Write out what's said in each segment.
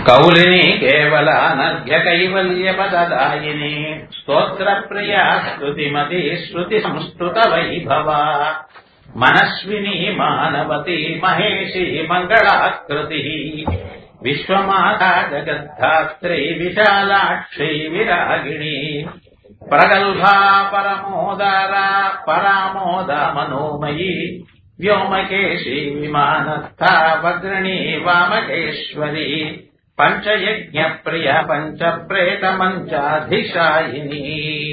कौलिनी केवलानर्घ्यकैवल्यपददायिनी स्तोत्रप्रिया स्तुतिमती श्रुतिसंस्तुतवैभवा मनस्विनी मानवती महेशी मङ्गलाकृतिः विश्वमाता जगद्धात्री विशालाक्षी विरागिणी प्रगल्भा परमोदरा परामोदा मनोमयी व्योमकेशी विमानस्था वग्रणी वामकेश्वरी पञ्चयज्ञप्रिया पञ्चप्रेतमञ्चाधिशायिनी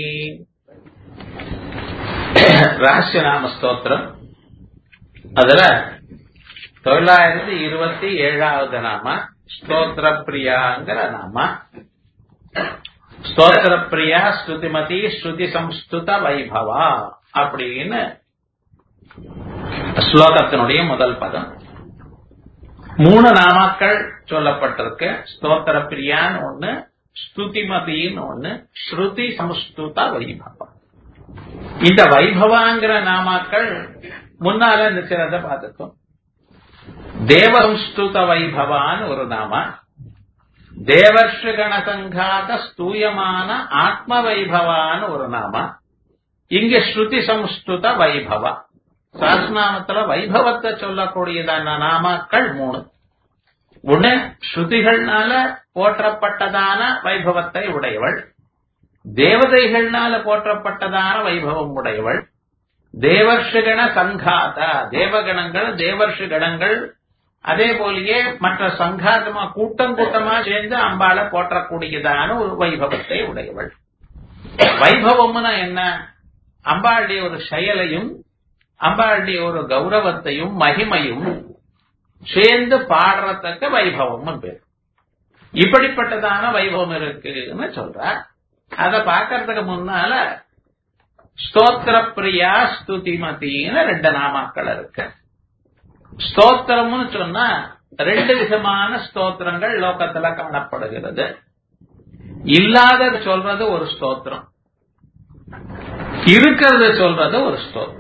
ரகசியநாம ஸ்தோத்திரம் அதுல தொள்ளாயிரத்தி இருபத்தி ஏழாவது நாம ஸ்தோத்திர பிரியாங்கிற நாம ஸ்தோத்திர பிரியா ஸ்ருதிமதி ஸ்ருதி சம்ஸ்துத வைபவா அப்படின்னு ஸ்லோகத்தினுடைய முதல் பதம் மூணு நாமாக்கள் சொல்லப்பட்டிருக்கு ஸ்தோத்திர பிரியான்னு ஒண்ணு ஸ்துதிமதின்னு ஒண்ணு ஸ்ருதி சம்ஸ்துத வைபவம் இந்த வைபவாங்கிற நாமாக்கள் முன்னால நிக்கிறத பார்த்துக்கும் தேவசம்ஸ்துத வைபவான்னு ஒரு நாமா தேவர்ஷி கணசங்காத ஸ்தூயமான ஆத்ம வைபவான்னு ஒரு நாமா இங்க ஸ்ருதி சம்ஸ்துத வைபவா சாஸ்நாமத்துல வைபவத்தை சொல்லக்கூடியதான நாமாக்கள் மூணு ஒண்ணு ஸ்ருதிகள்னால போற்றப்பட்டதான வைபவத்தை உடையவள் தேவதைகள்னால போற்றப்பட்டதான வைபவம் உடையவள் தேவர்ஷிகண சங்காத தேவகணங்கள் தேவர்ஷி கணங்கள் அதே போலயே மற்ற சங்காத்தமா கூட்டம் கூட்டமா சேர்ந்து அம்பாளை போற்றக்கூடியதான ஒரு வைபவத்தை உடையவள் வைபவம்னா என்ன அம்பாளுடைய ஒரு செயலையும் அம்பாளுடைய ஒரு கௌரவத்தையும் மகிமையும் சேர்ந்து பாடுறதுக்கு வைபவம் பேர் இப்படிப்பட்டதான வைபவம் இருக்குன்னு சொல்ற அத பாக்கிறதுக்கு முன்னால ஸ்தோத்திர பிரியா ஸ்துதிமதினு ரெண்டு நாமாக்கள் இருக்கு ஸ்தோத்திரம்னு சொன்னா ரெண்டு விதமான ஸ்தோத்திரங்கள் லோகத்துல காணப்படுகிறது இல்லாதது சொல்றது ஒரு ஸ்தோத்திரம் இருக்கிறத சொல்றது ஒரு ஸ்தோத்திரம்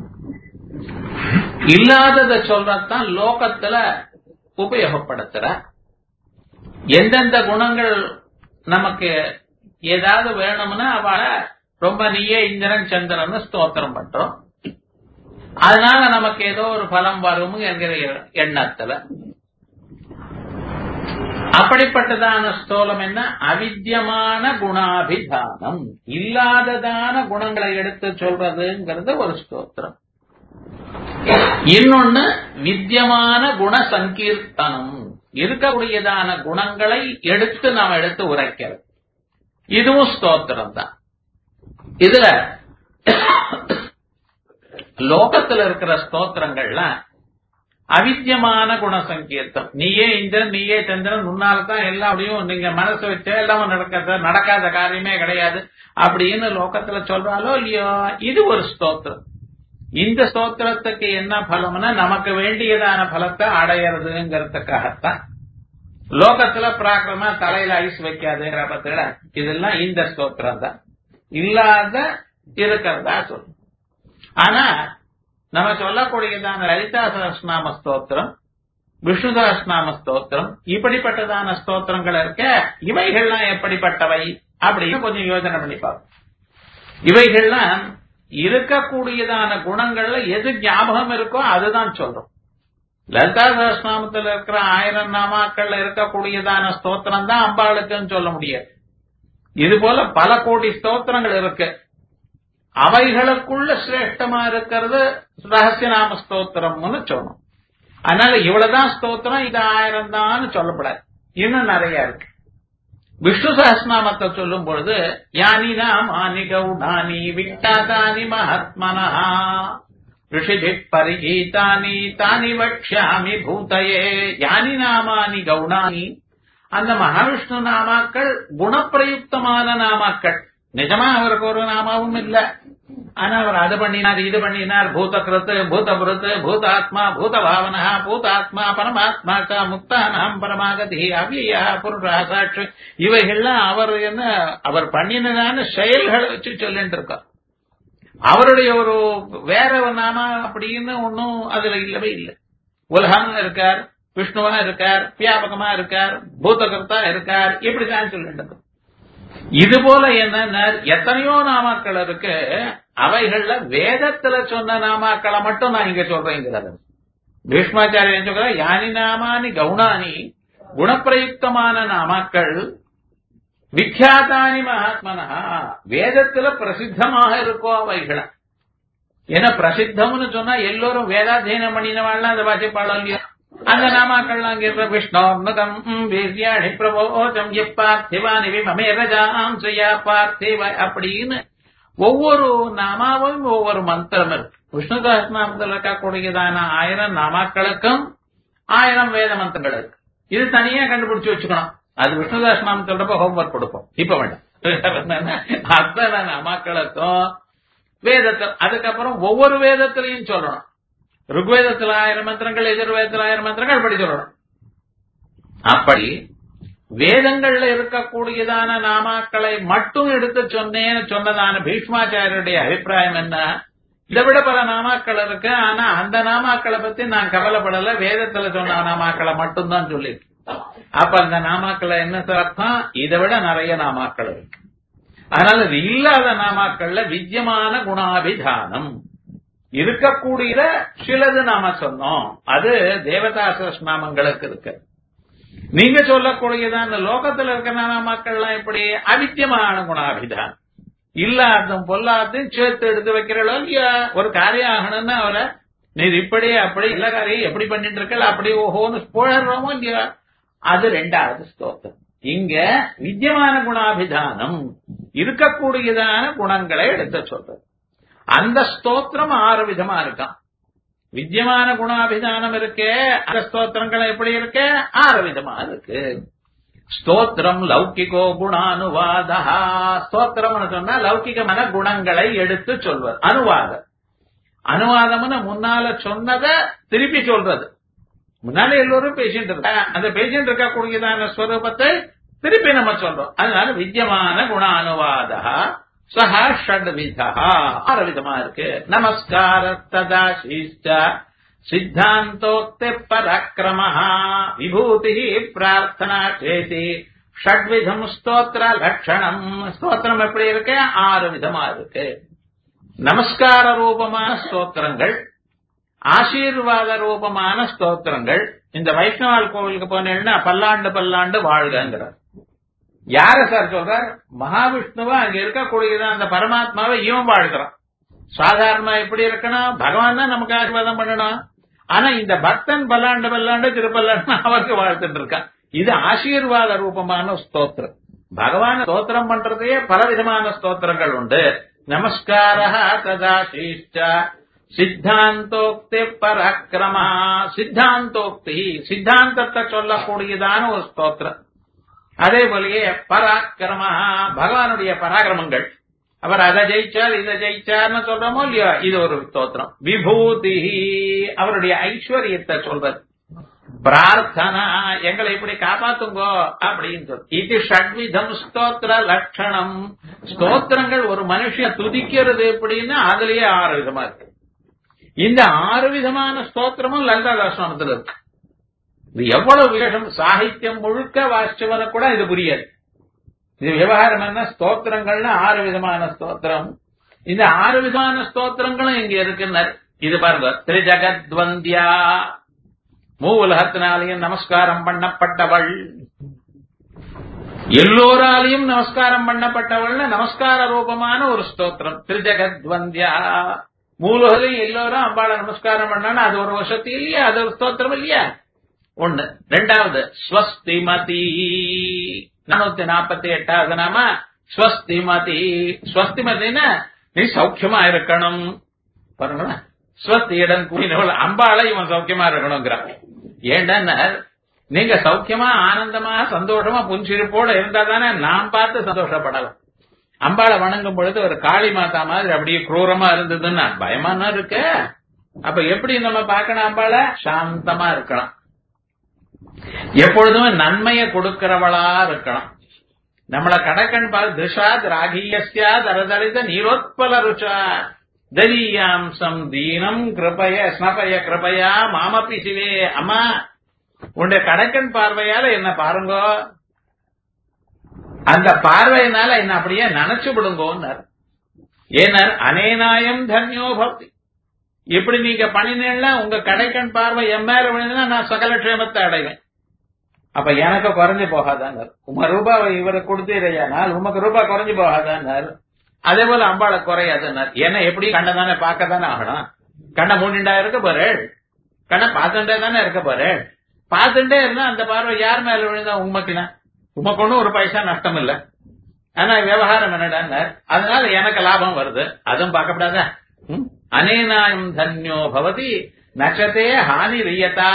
இல்லாதத சொல்றதுதான் லோகத்துல உபயோகப்படுத்துற எந்தெந்த குணங்கள் நமக்கு ஏதாவது வேணும்னா அவளை ரொம்ப நீயே இந்திரன் சந்திரன் ஸ்தோத்திரம் பண்றோம் அதனால நமக்கு ஏதோ ஒரு பலம் வரும் என்கிற எண்ணத்துல அப்படிப்பட்டதான ஸ்தோலம் என்ன அவித்தியமான குணாபிதானம் இல்லாததான குணங்களை எடுத்து சொல்றதுங்கிறது ஒரு ஸ்தோத்திரம் இன்னொன்னு வித்தியமான குண சங்கீர்த்தனம் இருக்கக்கூடியதான குணங்களை எடுத்து நாம் எடுத்து உரைக்கிறது இதுவும் ஸ்தோத்திரம் தான் இதுல லோகத்துல இருக்கிற ஸ்தோத்திரங்கள்லாம் அவித்தியமான குண சங்கீர்த்தம் நீயே இந்திரன் நீயே சந்திரன் முன்னால்தான் எல்லாம் அப்படியும் நீங்க மனசு வச்ச எல்லாம் நடக்காத நடக்காத காரியமே கிடையாது அப்படின்னு லோகத்துல சொல்றாலோ இல்லையோ இது ஒரு ஸ்தோத்திரம் இந்த ஸ்தோத்திரத்துக்கு என்ன பலம்னா நமக்கு வேண்டியதான பலத்தை அடையிறதுங்கிறதுக்காகத்தான் லோகத்துல பிராக்கிரமா தலையில ஐஸ் வைக்காதுங்கிற பத்திர இதெல்லாம் இந்த ஸ்தோத்திரம் தான் இல்லாத இருக்கிறதா சொல்லும் ஆனா நம்ம சொல்லக்கூடியதான லலிதா சஹஸ்நாம ஸ்தோத்திரம் விஷ்ணு சஹஸ்நாம ஸ்தோத்திரம் இப்படிப்பட்டதான ஸ்தோத்திரங்கள் இருக்க இவைகள்லாம் எப்படிப்பட்டவை அப்படின்னு கொஞ்சம் யோசனை பண்ணி பார்ப்போம் இவைகள்லாம் இருக்கக்கூடியதான குணங்கள்ல எது ஞாபகம் இருக்கோ அதுதான் சொல்றோம் லலிதா சஹஸ்நாமத்தில் இருக்கிற ஆயிரம் நாமாக்கள்ல இருக்கக்கூடியதான ஸ்தோத்திரம் தான் அம்பாளுக்குன்னு சொல்ல முடியாது இது போல பல கோடி ஸ்தோத்திரங்கள் இருக்கு அவைகளுக்குள்ள சிரேஷ்டமா இருக்கிறது ரகசியநாம ஸ்தோத்திரம்னு சொல்லணும் அதனால இவ்வளவுதான் ஸ்தோத்திரம் இது ஆயிரம் தான் சொல்லப்படாது இன்னும் நிறைய இருக்கு விஷ்ணு சஹஸ்நாமத்தை சொல்லும் பொழுது யானி நாமானி கௌடானி விட்டாதானி மகாத்மனா ऋषिभिः परिगीतानि तानि வக்ஷாமி பூதயே யானி நாமானி கௌணானி அந்த மகாவிஷ்ணு நாமாக்கள் குணப்பிரயுக்தமான நாமாக்கள் நிஜமா அவருக்கு ஒரு நாமாவும் இல்ல ஆனா அவர் அது பண்ணினார் இது பண்ணினார் பூத கிருத்து பூத புருத்து பூதாத்மா பூத பாவனா பூதாத்மா பரமாத்மா கா முக்தானாம் பரமாகதி அவ்யா புருஷா சாட்சி இவைகள்லாம் அவர் என்ன அவர் பண்ணினதான செயல்களை வச்சு சொல்லிட்டு இருக்கார் அவருடைய ஒரு வேற ஒரு நாம அப்படின்னு ஒன்னும் அதுல இல்லவே இல்லை உலகம் இருக்கார் விஷ்ணுவா இருக்கார் வியாபகமா இருக்கார் பூதகர்த்தா இருக்கார் இப்படிதான் சொல்லிட்டு இது போல என்ன எத்தனையோ நாமாக்கள் இருக்கு அவைகள்ல வேதத்துல சொன்ன நாமாக்களை மட்டும் நான் இங்க சொல்றேங்கிறது பீஷ்மாச்சாரியன் சொல்ற யானி நாமானி கவுனானி குணப்பிரயுக்தமான நாமாக்கள் விக்யாதானி மகாத்மனா வேதத்துல பிரசித்தமாக இருக்கோ அவைகளை ஏன்னா பிரசித்தம்னு சொன்னா எல்லோரும் வேதாத்தியனம் பண்ணினவாள்லாம் அந்த வாசிப்பாளம் இல்லையா அந்த நாமாக்கள் அங்க இருக்க விஷ்ணோர்னுகம் வீரியாணி பிரபோஜம் எப்பார்த்திவானி விமமே ரஜாம் செய்யா பார்த்திவ அப்படின்னு ஒவ்வொரு நாமாவும் ஒவ்வொரு மந்திரம் இருக்கு விஷ்ணு சஹஸ்நாமத்தில் இருக்கக்கூடியதான ஆயிரம் நாமாக்களுக்கும் ஆயிரம் வேத மந்திரங்கள் இருக்கு இது தனியா கண்டுபிடிச்சு வச்சுக்கணும் அது விஷ்ணு சஹஸ்நாமம் சொல்றப்ப ஹோம்ஒர்க் கொடுப்போம் இப்ப வேண்டாம் அத்தனை நாமாக்களுக்கும் வேதத்தில் அதுக்கப்புறம் ஒவ்வொரு வேதத்திலையும் சொல்லணும் ருக்வேதத்தில் ஆயிரம் மந்திரங்கள் எதிர்வேதத்தில் ஆயிரம் மந்திரங்கள் அப்படி சொல்லணும் அப்படி வேதங்கள்ல இருக்கக்கூடியதான நாமாக்களை மட்டும் எடுத்து சொன்னேன்னு சொன்னதான பீஷ்மாச்சாரியருடைய அபிப்பிராயம் என்ன இதை விட பல நாமாக்கள் இருக்கு ஆனா அந்த நாமாக்களை பத்தி நான் கவலைப்படல வேதத்துல சொன்ன நாமாக்களை மட்டும்தான் சொல்லியிருக்கேன் அப்ப அந்த நாமாக்களை என்ன அர்த்தம் இதை விட நிறைய நாமாக்கள் இருக்கு அதனால இது இல்லாத நாமாக்கள்ல வித்தியமான குணாபிதானம் இருக்கக்கூடிய சிலது நாம சொன்னோம் அது தேவதாச நாமங்களுக்கு இருக்கு நீங்க சொல்லக்கூடியதான் லோகத்துல இருக்கிற நாமாக்கள்லாம் எப்படி அவித்தியமான குணாபிதானம் இல்லாதும் பொல்லாதையும் சேர்த்து எடுத்து வைக்கிறளோ இல்லையா ஒரு காரியம் ஆகணும்னா அவரை நீர் இப்படி அப்படி எல்லா காரியம் எப்படி பண்ணிட்டு இருக்கல அப்படி ஓஹோன்னு போடுறோமோ இல்லையா அது ரெண்டாவது ஸ்தோத்திரம் இங்க வித்தியமான குணாபிதானம் இருக்கக்கூடியதான குணங்களை எடுத்து சொல்றது அந்த ஸ்தோத்திரம் ஆறு விதமா இருக்கான் வித்தியமான குணாபிதானம் இருக்கே அந்த ஸ்தோத்திரங்கள் எப்படி இருக்கு ஆறு விதமா இருக்கு ஸ்தோத்திரம் லௌகிகோ குணானுவாதா ஸ்தோத்திரம்னு சொன்னா லௌகிகமான குணங்களை எடுத்து சொல்வது அனுவாதம் அனுவாதம்னு முன்னால சொன்னத திருப்பி சொல்றது முன்னால எல்லோரும் பேசிட்டு இருக்க அந்த பேசிட்டு இருக்கக்கூடியதான ஸ்வரூபத்தை திருப்பி நம்ம சொல்றோம் அதனால வித்தியமான குணானுவாதா சஹா ஷட்விதா ஆறு விதமா இருக்கு நமஸ்கார ததா சீஷ்ட சித்தாந்தோக்தி பராக்கிரம விபூதி பிரார்த்தனா சேதி ஷட்விதம் ஸ்தோத்திர லட்சணம் ஸ்தோத்திரம் எப்படி இருக்கு ஆறு விதமா இருக்கு நமஸ்கார ரூபமான ஸ்தோத்திரங்கள் ஆசீர்வாத ரூபமான ஸ்தோத்திரங்கள் இந்த வைஷ்ணவால் கோவிலுக்கு போனேன்னா பல்லாண்டு பல்லாண்டு வாழ்கிறார் யார சார் சொல்றார் மகாவிஷ்ணுவா அங்க இருக்கக்கூடியதான் அந்த பரமாத்மாவை இவன் வாழ்கிறான் சாதாரணமா எப்படி இருக்கணும் பகவான் தான் நமக்கு ஆசீர்வாதம் பண்ணணும் ஆனா இந்த பக்தன் பல்லாண்டு பல்லாண்டு திருப்பல்லாண்டு அவருக்கு வாழ்த்துட்டு இருக்கான் இது ஆசீர்வாத ரூபமான ஸ்தோத்திரம் பகவான் ஸ்தோத்திரம் பண்றதையே பலவிதமான ஸ்தோத்திரங்கள் உண்டு நமஸ்கார ததா சீஷ்ட சித்தாந்தோக்தி பராக்கிரமா சித்தாந்தோக்தி சித்தாந்தத்தை சொல்லக்கூடியதான ஒரு ஸ்தோத்திரம் அதே போலயே பராக்கிரமா பகவானுடைய பராக்கிரமங்கள் அவர் அதை ஜெயிச்சார் இதை ஜெயிச்சார்னு சொல்றோமோ இல்லையோ இது ஒரு ஸ்தோத்திரம் விபூதி அவருடைய ஐஸ்வர்யத்தை சொல்றது பிரார்த்தனா எங்களை இப்படி காப்பாத்துங்கோ அப்படின்னு சொல்லி இது ஷட்விதம் ஸ்தோத்திர லட்சணம் ஸ்தோத்திரங்கள் ஒரு மனுஷன் துதிக்கிறது எப்படின்னா அதுலயே ஆறு விதமா இருக்கு இந்த ஆறு விதமான ஸ்தோத்திரமும் லலிதா தாஸ்வாமத்தில் இருக்கு இது எவ்வளவு விசேஷம் சாகித்யம் முழுக்க வாசிச்சவன கூட இது புரியாது இது விவகாரம் என்ன ஸ்தோத்திரங்கள்னு ஆறு விதமான ஸ்தோத்திரம் இந்த ஆறு விதமான ஸ்தோத்திரங்களும் இங்க இருக்குன்னார் இது பாருங்க திரிஜகத்வந்தியா மூ உலகத்தினாலையும் நமஸ்காரம் பண்ணப்பட்டவள் எல்லோராலையும் நமஸ்காரம் பண்ணப்பட்டவள்னு நமஸ்கார ரூபமான ஒரு ஸ்தோத்திரம் திரிஜகத்வந்தியா மூலகத்தையும் எல்லோரும் அம்பாளை நமஸ்காரம் பண்ணான்னு அது ஒரு வருஷத்து இல்லையா அது ஒரு ஸ்தோத்திரம் இல்லையா ஒண்ணு ரெண்டாவது ஸ்வஸ்திமதி நானூத்தி நாற்பத்தி எட்டாவது நாம ஸ்வஸ்திமதி ஸ்வஸ்திமதினா நீ சௌக்கியமா இருக்கணும் பாருங்களா ஸ்வஸ்தி இடம் கூடினவள் அம்பாளை இவன் சௌக்கியமா இருக்கணுங்கிறான் ஏண்டா நீங்க சௌக்கியமா ஆனந்தமா சந்தோஷமா புன்சிரிப்போட இருந்தா தானே நாம் பார்த்து சந்தோஷப்படலாம் அம்பாளை வணங்கும் பொழுது ஒரு காளி மாதா மாதிரி அப்படியே குரூரமா இருந்ததுன்னா பயமா இருக்கு அப்ப எப்படி நம்ம பார்க்கணும் அம்பாளை சாந்தமா இருக்கலாம் எப்பொழுதுமே நன்மையை கொடுக்கிறவளா இருக்கணும் நம்மள கடக்கன் பால் திருஷாத் ராகியஸ்யா தரதளித நீரோத்பல ருச்சா தரியாம்சம் தீனம் கிருபய ஸ்னபய கிருபயா மாமப்பி சிவே அம்மா உன்னுடைய கடைக்கன் பார்வையால என்ன பாருங்க அந்த பார்வையினால என்ன அப்படியே நினைச்சு விடுங்கோன்னார் ஏனர் அனேனாயம் தன்யோ பக்தி இப்படி நீங்க பண்ணினீங்கன்னா உங்க கடைக்கண் பார்வை என் மேல விழுந்தா நான் சகல க்ஷேமத்தை அடைவேன் அப்ப எனக்கு குறைஞ்சு போகாதான்னார் உம ரூபாவை இவரை கொடுத்தீரையானால் உமக்கு ரூபாய் குறைஞ்சு போகாதான்னார் அதே போல அம்பாளை குறையாதுன்னார் ஏன்னா எப்படி கண்ணை தானே பார்க்க தானே ஆகணும் கண்ணை மூடிண்டா இருக்க போறேள் கண்ணை பார்த்துட்டே தானே இருக்க போறேள் பார்த்துட்டே இருந்தா அந்த பார்வை யார் மேல விழுந்தா உண்மைக்குனா உமக்கு ஒண்ணும் ஒரு பைசா நஷ்டம் இல்ல ஆனா விவகாரம் என்னடான்னார் அதனால எனக்கு லாபம் வருது அதுவும் பார்க்கப்படாதா ம்? அனேனாயம் தன்யோ பவதி நச்சதே ஹானி ரியதா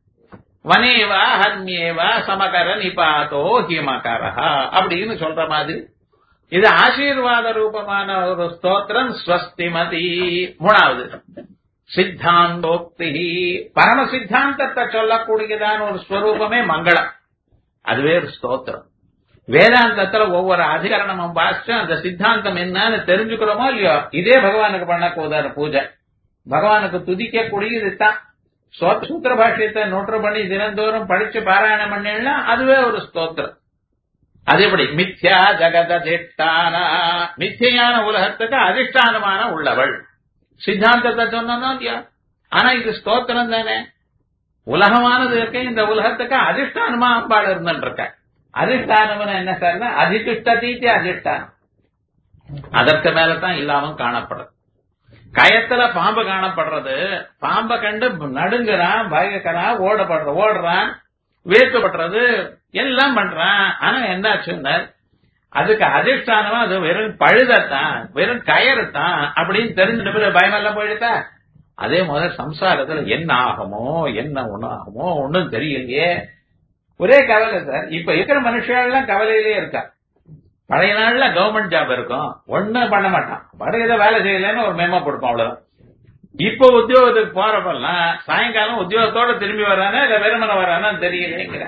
வனேவா ஹன்யேவா சமகர நிபாதோ ஹிமகரஹா அப்படின்னு சொல்ற மாதிரி இது ஆசீர்வாத ரூபமான ஒரு ஸ்தோத்திரம் ஸ்வஸ்திமதி மூணாவது சித்தாந்தோக்தி பரம சித்தாந்தத்தை சொல்லக்கூடியதான ஒரு ஸ்வரூபமே மங்களம் அதுவே ஒரு ஸ்தோத்திரம் வேதாந்தத்துல ஒவ்வொரு அதிகரணமும் வாசிச்சு அந்த சித்தாந்தம் என்னன்னு தெரிஞ்சுக்கிறோமோ இல்லையோ இதே பகவானுக்கு பண்ணக்கூடாது பூஜை பகவானுக்கு துதிக்கக்கூடிய இதுதான் சோத்- சூத்திர பாஷ்யத்தை நூற்று பண்ணி தினந்தோறும் படிச்சு பாராயணம் பண்ணீங்கன்னா அதுவே ஒரு ஸ்தோத்திரம் அது எப்படி மித்யா ஜகத திஷ்டானா மித்தியான உலகத்துக்கு அதிஷ்டானமான உள்ளவள் சித்தாந்தத்தை சொன்னோம் இல்லையா ஆனா இது ஸ்தோத்திரம் தானே உலகமானது இருக்கு இந்த உலகத்துக்கு அதிஷ்டானமா அம்பாள் இருந்துருக்க அதிஷ்டானம் என்ன சார்னா அதிதிஷ்டதீத்தி அதிஷ்டானம் அதற்கு மேலதான் இல்லாம காணப்படுறது கயத்துல பாம்பு காணப்படுறது பாம்பை கண்டு நடுங்குறான் பயக்கிறான் ஓடப்படுற ஓடுறான் வேர்க்கப்படுறது எல்லாம் பண்றான் ஆனா என்னாச்சுன்னா அதுக்கு அதிஷ்டானமா அது வெறும் பழுதத்தான் வெறும் கயறு தான் அப்படின்னு தெரிஞ்சுட்டு பிறகு பயமெல்லாம் போயிடுதா அதே முதல்ல சம்சாரத்துல என்ன ஆகுமோ என்ன ஒண்ணு ஆகுமோ ஒண்ணும் தெரியலையே ஒரே கவலை சார் இப்ப இருக்கிற மனுஷன் கவலையிலே இருக்கா பழைய நாள்ல கவர்மெண்ட் ஜாப் இருக்கும் ஒண்ணும் பண்ண மாட்டான் பழைய ஏதோ வேலை செய்யலன்னு ஒரு மெமோ கொடுப்போம் அவ்வளவுதான் இப்போ உத்தியோகத்துக்கு போறப்பெல்லாம் சாயங்காலம் உத்தியோகத்தோட திரும்பி வரானா இல்ல வெறுமனை வரானான்னு தெரியலேங்கிற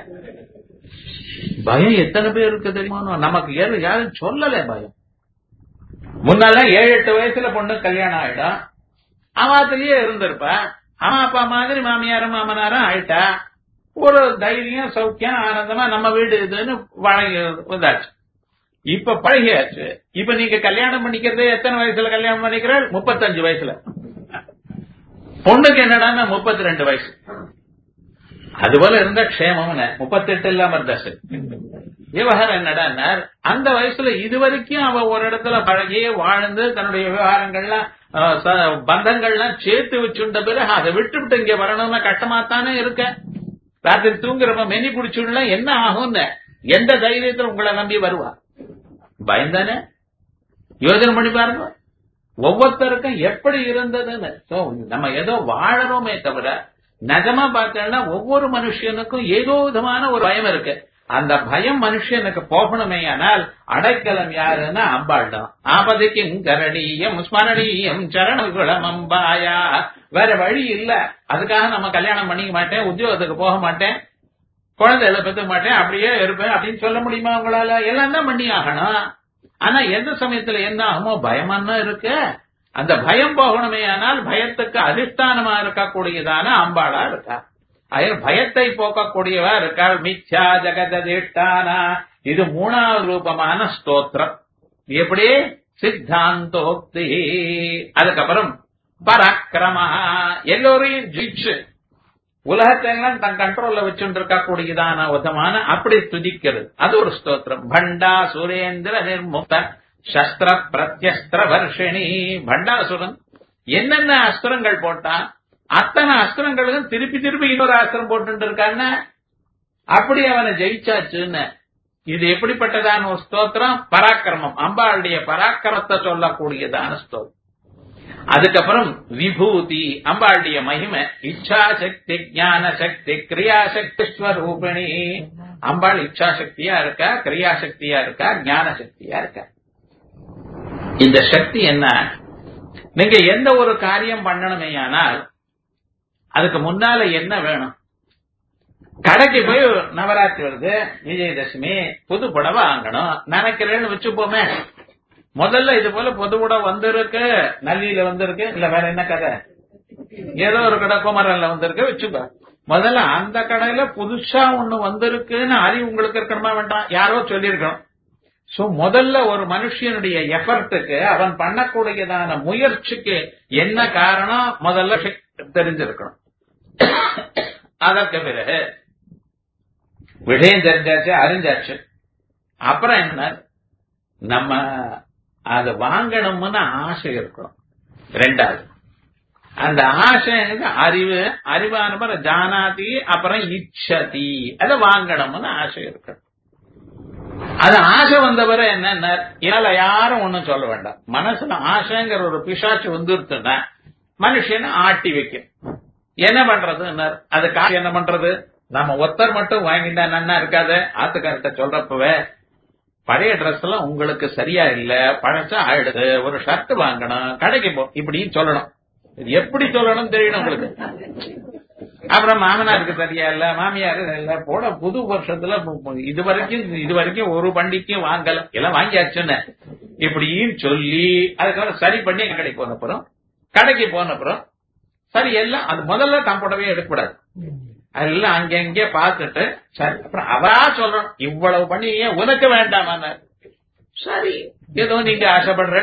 பயம் எத்தனை பேர் இருக்கு தெரியுமா நமக்கு யாரும் யாரும் சொல்லல பயம் முன்னால ஏழு எட்டு வயசுல பொண்ணு கல்யாணம் ஆயிடும் அவாத்திலேயே இருந்திருப்பா அம்மா அப்பா மாதிரி மாமியாரும் மாமனாரும் ஆயிட்டா ஒரு தைரியம் சௌக்கியம் ஆனந்தமா நம்ம வீடு இதுன்னு வழங்கி வந்தாச்சு இப்ப பழகியாச்சு இப்ப நீங்க கல்யாணம் பண்ணிக்கிறது எத்தனை வயசுல கல்யாணம் பண்ணிக்கிறாள் முப்பத்தஞ்சு வயசுல பொண்ணுக்கு என்னடான்னா முப்பத்தி ரெண்டு வயசு அது போல இருந்தா க்ஷேமம் முப்பத்தெட்டு இல்லாம இருந்தா சரி விவகாரம் என்னடா அந்த வயசுல இது வரைக்கும் அவ ஒரு இடத்துல பழகி வாழ்ந்து தன்னுடைய விவகாரங்கள்லாம் அஹ், ச- பந்தங்கள்லாம் சேர்த்து வச்சுட்ட பிறகு அதை விட்டுவிட்டு இங்க வரணும்னா கஷ்டமாத்தானே இருக்க ராத்திரி தூங்குறப்ப மெனி குடிச்சுடலாம் என்ன ஆகும்னு எந்த தைரியத்துல உங்களை நம்பி வருவா பயந்தானே யோசனை பண்ணி பாருங்க ஒவ்வொருத்தருக்கும் எப்படி இருந்ததுன்னு So, நம்ம ஏதோ வாழறோமே தவிர நிஜமா பார்த்தோம்னா ஒவ்வொரு மனுஷனுக்கும் ஏதோ விதமான ஒரு பயம் இருக்கு அந்த பயம் மனுஷனுக்கு போகணுமே ஆனால் அடைக்கலம் யாருன்னா அம்பாள் தான் ஆபதிக்கு கரடீயம் ஸ்மரணீயம் சரணகுளம் அம்பாயா வேற வழி இல்ல அதுக்காக நம்ம கல்யாணம் பண்ணிக்க மாட்டேன் உத்தியோகத்துக்கு போக மாட்டேன் குழந்தைகளை பெற்றுக்க மாட்டேன் அப்படியே இருப்பேன் அப்படின்னு சொல்ல முடியுமா உங்களால எல்லாம் தான் பண்ணி ஆகணும் ஆனா எந்த சமயத்துல என்ன ஆகுமோ பயமானா இருக்கு அந்த பயம் போகணுமே ஆனால் பயத்துக்கு அதிஷ்டானமா இருக்கக்கூடியதான அம்பாளா இருக்கா அயல் பயத்தை போக்கக்கூடியவா இருக்காள் மித்யா ஜெகததிஷ்டானா இது மூணாவது ரூபமான ஸ்தோத்திரம் எப்படி சித்தாந்தோக்தி அதுக்கப்புறம் பராக்கிரமா எல்லோரையும் ஜெயிச்சு உலகத்தை எல்லாம் தன் கண்ட்ரோல்ல வச்சுட்டு இருக்கக்கூடியதான விதமான அப்படி துதிக்கிறது அது ஒரு ஸ்தோத்திரம் பண்டா சுரேந்திர நிர்முக்த சஸ்திர பிரத்யஸ்திர வர்ஷிணி பண்டாசுரன் என்னென்ன அஸ்திரங்கள் போட்டான் அத்தனை அஸ்திரங்களுக்கும் திருப்பி திருப்பி இன்னொரு அஸ்திரம் போட்டு இருக்கான்னு அப்படி அவனை ஜெயிச்சாச்சுன்னு இது எப்படிப்பட்டதான ஒரு ஸ்தோத்திரம் பராக்கிரமம் அம்பாளுடைய பராக்கிரமத்தை சொல்லக்கூடியதான ஸ்தோத்திரம் அதுக்கப்புறம் விபூதி அம்பாளுடைய மகிமை இச்சா சக்தி ஞான சக்தி கிரியா சக்தி ஸ்வரூபிணி அம்பாள் இச்சா சக்தியா இருக்கா கிரியா சக்தியா இருக்கா ஞான சக்தியா இருக்கா இந்த சக்தி என்ன நீங்க எந்த ஒரு காரியம் பண்ணணுமேயானால் அதுக்கு முன்னால என்ன வேணும் கடைக்கு போய் நவராத்திரி வருது விஜயதசமி புது புடவை வாங்கணும் நினைக்கிறேன்னு வச்சுப்போமே முதல்ல இது போல புது புடவை வந்திருக்கு நல்லியில வந்திருக்கு இல்ல வேற என்ன கதை ஏதோ ஒரு கடை குமரன்ல வந்திருக்கு வச்சுக்கோ முதல்ல அந்த கடையில புதுசா ஒண்ணு வந்திருக்குன்னு அறிவு உங்களுக்கு இருக்கணுமா வேண்டாம் யாரோ சொல்லியிருக்கணும் சோ முதல்ல ஒரு மனுஷனுடைய எஃபர்ட்டுக்கு அவன் பண்ணக்கூடியதான முயற்சிக்கு என்ன காரணம் முதல்ல தெரிஞ்சிருக்கணும் அதற்கு பிறகு விஷயம் தெரிஞ்சாச்சு அறிஞ்சாச்சு அப்புறம் என்ன நம்ம அதை வாங்கணும்னு ஆசை இருக்கணும் ரெண்டாவது அந்த ஆசை அறிவு அறிவான பிறகு ஜானாதி அப்புறம் இச்சதி அதை வாங்கணும்னு ஆசை இருக்கணும் அது ஆசை வந்தவரை என்ன இதால யாரும் ஒண்ணும் சொல்ல வேண்டாம் மனசுல ஆசைங்கிற ஒரு பிசாச்சு வந்துருத்துன்னா மனுஷனை ஆட்டி வைக்கும் என்ன பண்றது அது காசு என்ன பண்றது நம்ம ஒருத்தர் மட்டும் வாங்கிட்டா நன்னா இருக்காது ஆத்துக்கார்ட்ட சொல்றப்பவே பழைய ட்ரெஸ் எல்லாம் உங்களுக்கு சரியா இல்ல பழசா ஆயிடுது ஒரு ஷர்ட் வாங்கணும் கடைக்கு போ இப்படின்னு சொல்லணும் இது எப்படி சொல்லணும் தெரியணும் உங்களுக்கு அப்புறம் மாமனாருக்கு சரியா இல்ல மாமியாரு இல்ல போட புது வருஷத்துல இது வரைக்கும் இது வரைக்கும் ஒரு பண்டிகையும் வாங்கல எல்லாம் வாங்கியாச்சுன்னு இப்படின்னு சொல்லி அதுக்கப்புறம் சரி பண்ணி கடைக்கு போன அப்புறம் கடைக்கு போன அப்புறம் சரி எல்லாம் அது முதல்ல தான் புடவையே எடுக்கக்கூடாது அதெல்லாம் அங்கங்கே பார்த்துட்டு சரி அப்புறம் அவரா சொல்றோம் இவ்வளவு பண்ணி ஏன் உனக்கு வேண்டாமா சரி ஏதோ நீங்க ஆசைப்படுற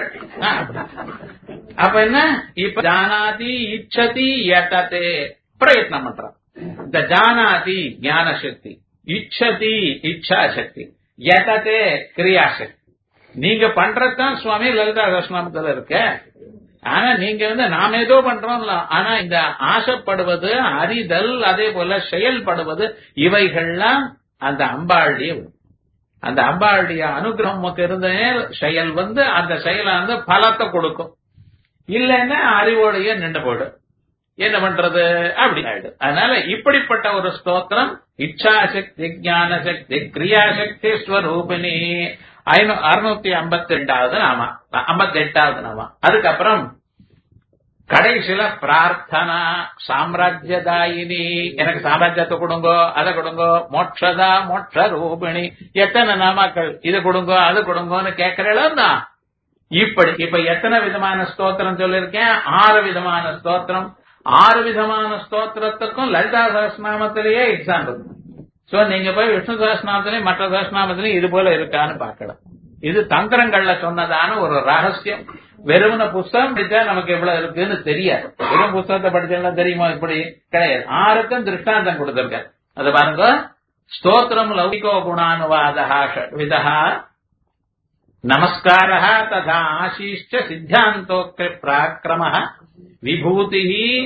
அப்ப என்ன இப்ப ஜானாதி இச்சதி ஏட்டத்தே பிரயத்னம் பண்றான் இந்த ஜானாதி ஞான சக்தி இச்சதி இச்சா சக்தி எட்டத்தே கிரியாசக்தி நீங்க பண்றதுதான் சுவாமி லலிதா தர்ஷனாமத்துல இருக்க ஆனா நீங்க வந்து நாம ஏதோ பண்றோம்ல ஆனா இந்த ஆசைப்படுவது அறிதல் அதே போல செயல்படுவது இவைகள்லாம் அந்த அம்பாளுடைய அந்த அம்பாளுடைய அனுகிரகம் நமக்கு இருந்த செயல் வந்து அந்த செயலை வந்து பலத்தை கொடுக்கும் இல்லைன்னா அறிவோடைய நின்று போயிடும் என்ன பண்றது அப்படி ஆயிடும் அதனால இப்படிப்பட்ட ஒரு ஸ்தோத்திரம் இச்சாசக்தி ஞான சக்தி கிரியாசக்தி ஸ்வரூபிணி அறுநூத்தி ஐம்பத்தி ரெண்டாவது நாமா ஐம்பத்தி எட்டாவது நாமா அதுக்கப்புறம் கடைசியில பிரார்த்தனா சாம்ராஜ்யதாயினி எனக்கு சாம்ராஜ்யத்தை கொடுங்கோ அதை கொடுங்கோ மோட்சதா மோட்ச ரூபிணி எத்தனை நாமாக்கள் இது கொடுங்கோ அது கொடுங்கோன்னு கேட்கிறேன் இப்படி இப்ப எத்தனை விதமான ஸ்தோத்திரம் சொல்லிருக்கேன் ஆறு விதமான ஸ்தோத்திரம் ஆறு விதமான ஸ்தோத்திரத்துக்கும் லலிதா சகஸ்நாமத்திலேயே எக்ஸாம்பிள் சோ நீங்க போய் விஷ்ணு சகஸ்நாமத்திலையும் மற்ற சகஸ்நாமத்திலையும் இது போல இருக்கான்னு பாக்கலாம் இது தந்திரங்கள்ல சொன்னதான ஒரு ரகசியம் வெறுமன புஸ்தகம் படிச்சா நமக்கு எவ்வளவு இருக்குன்னு தெரியாது வெறும் புஸ்தகத்தை படிச்சா தெரியுமா இப்படி கிடையாது ஆறுக்கும் திருஷ்டாந்தம் கொடுத்திருக்க அது பாருங்க ஸ்தோத்திரம் லௌகிகோ குணானுவாதா விதா நமஸ்கார ததா ஆசீஷ்ட சித்தாந்தோக்தி பிராக்கிரம விபூதி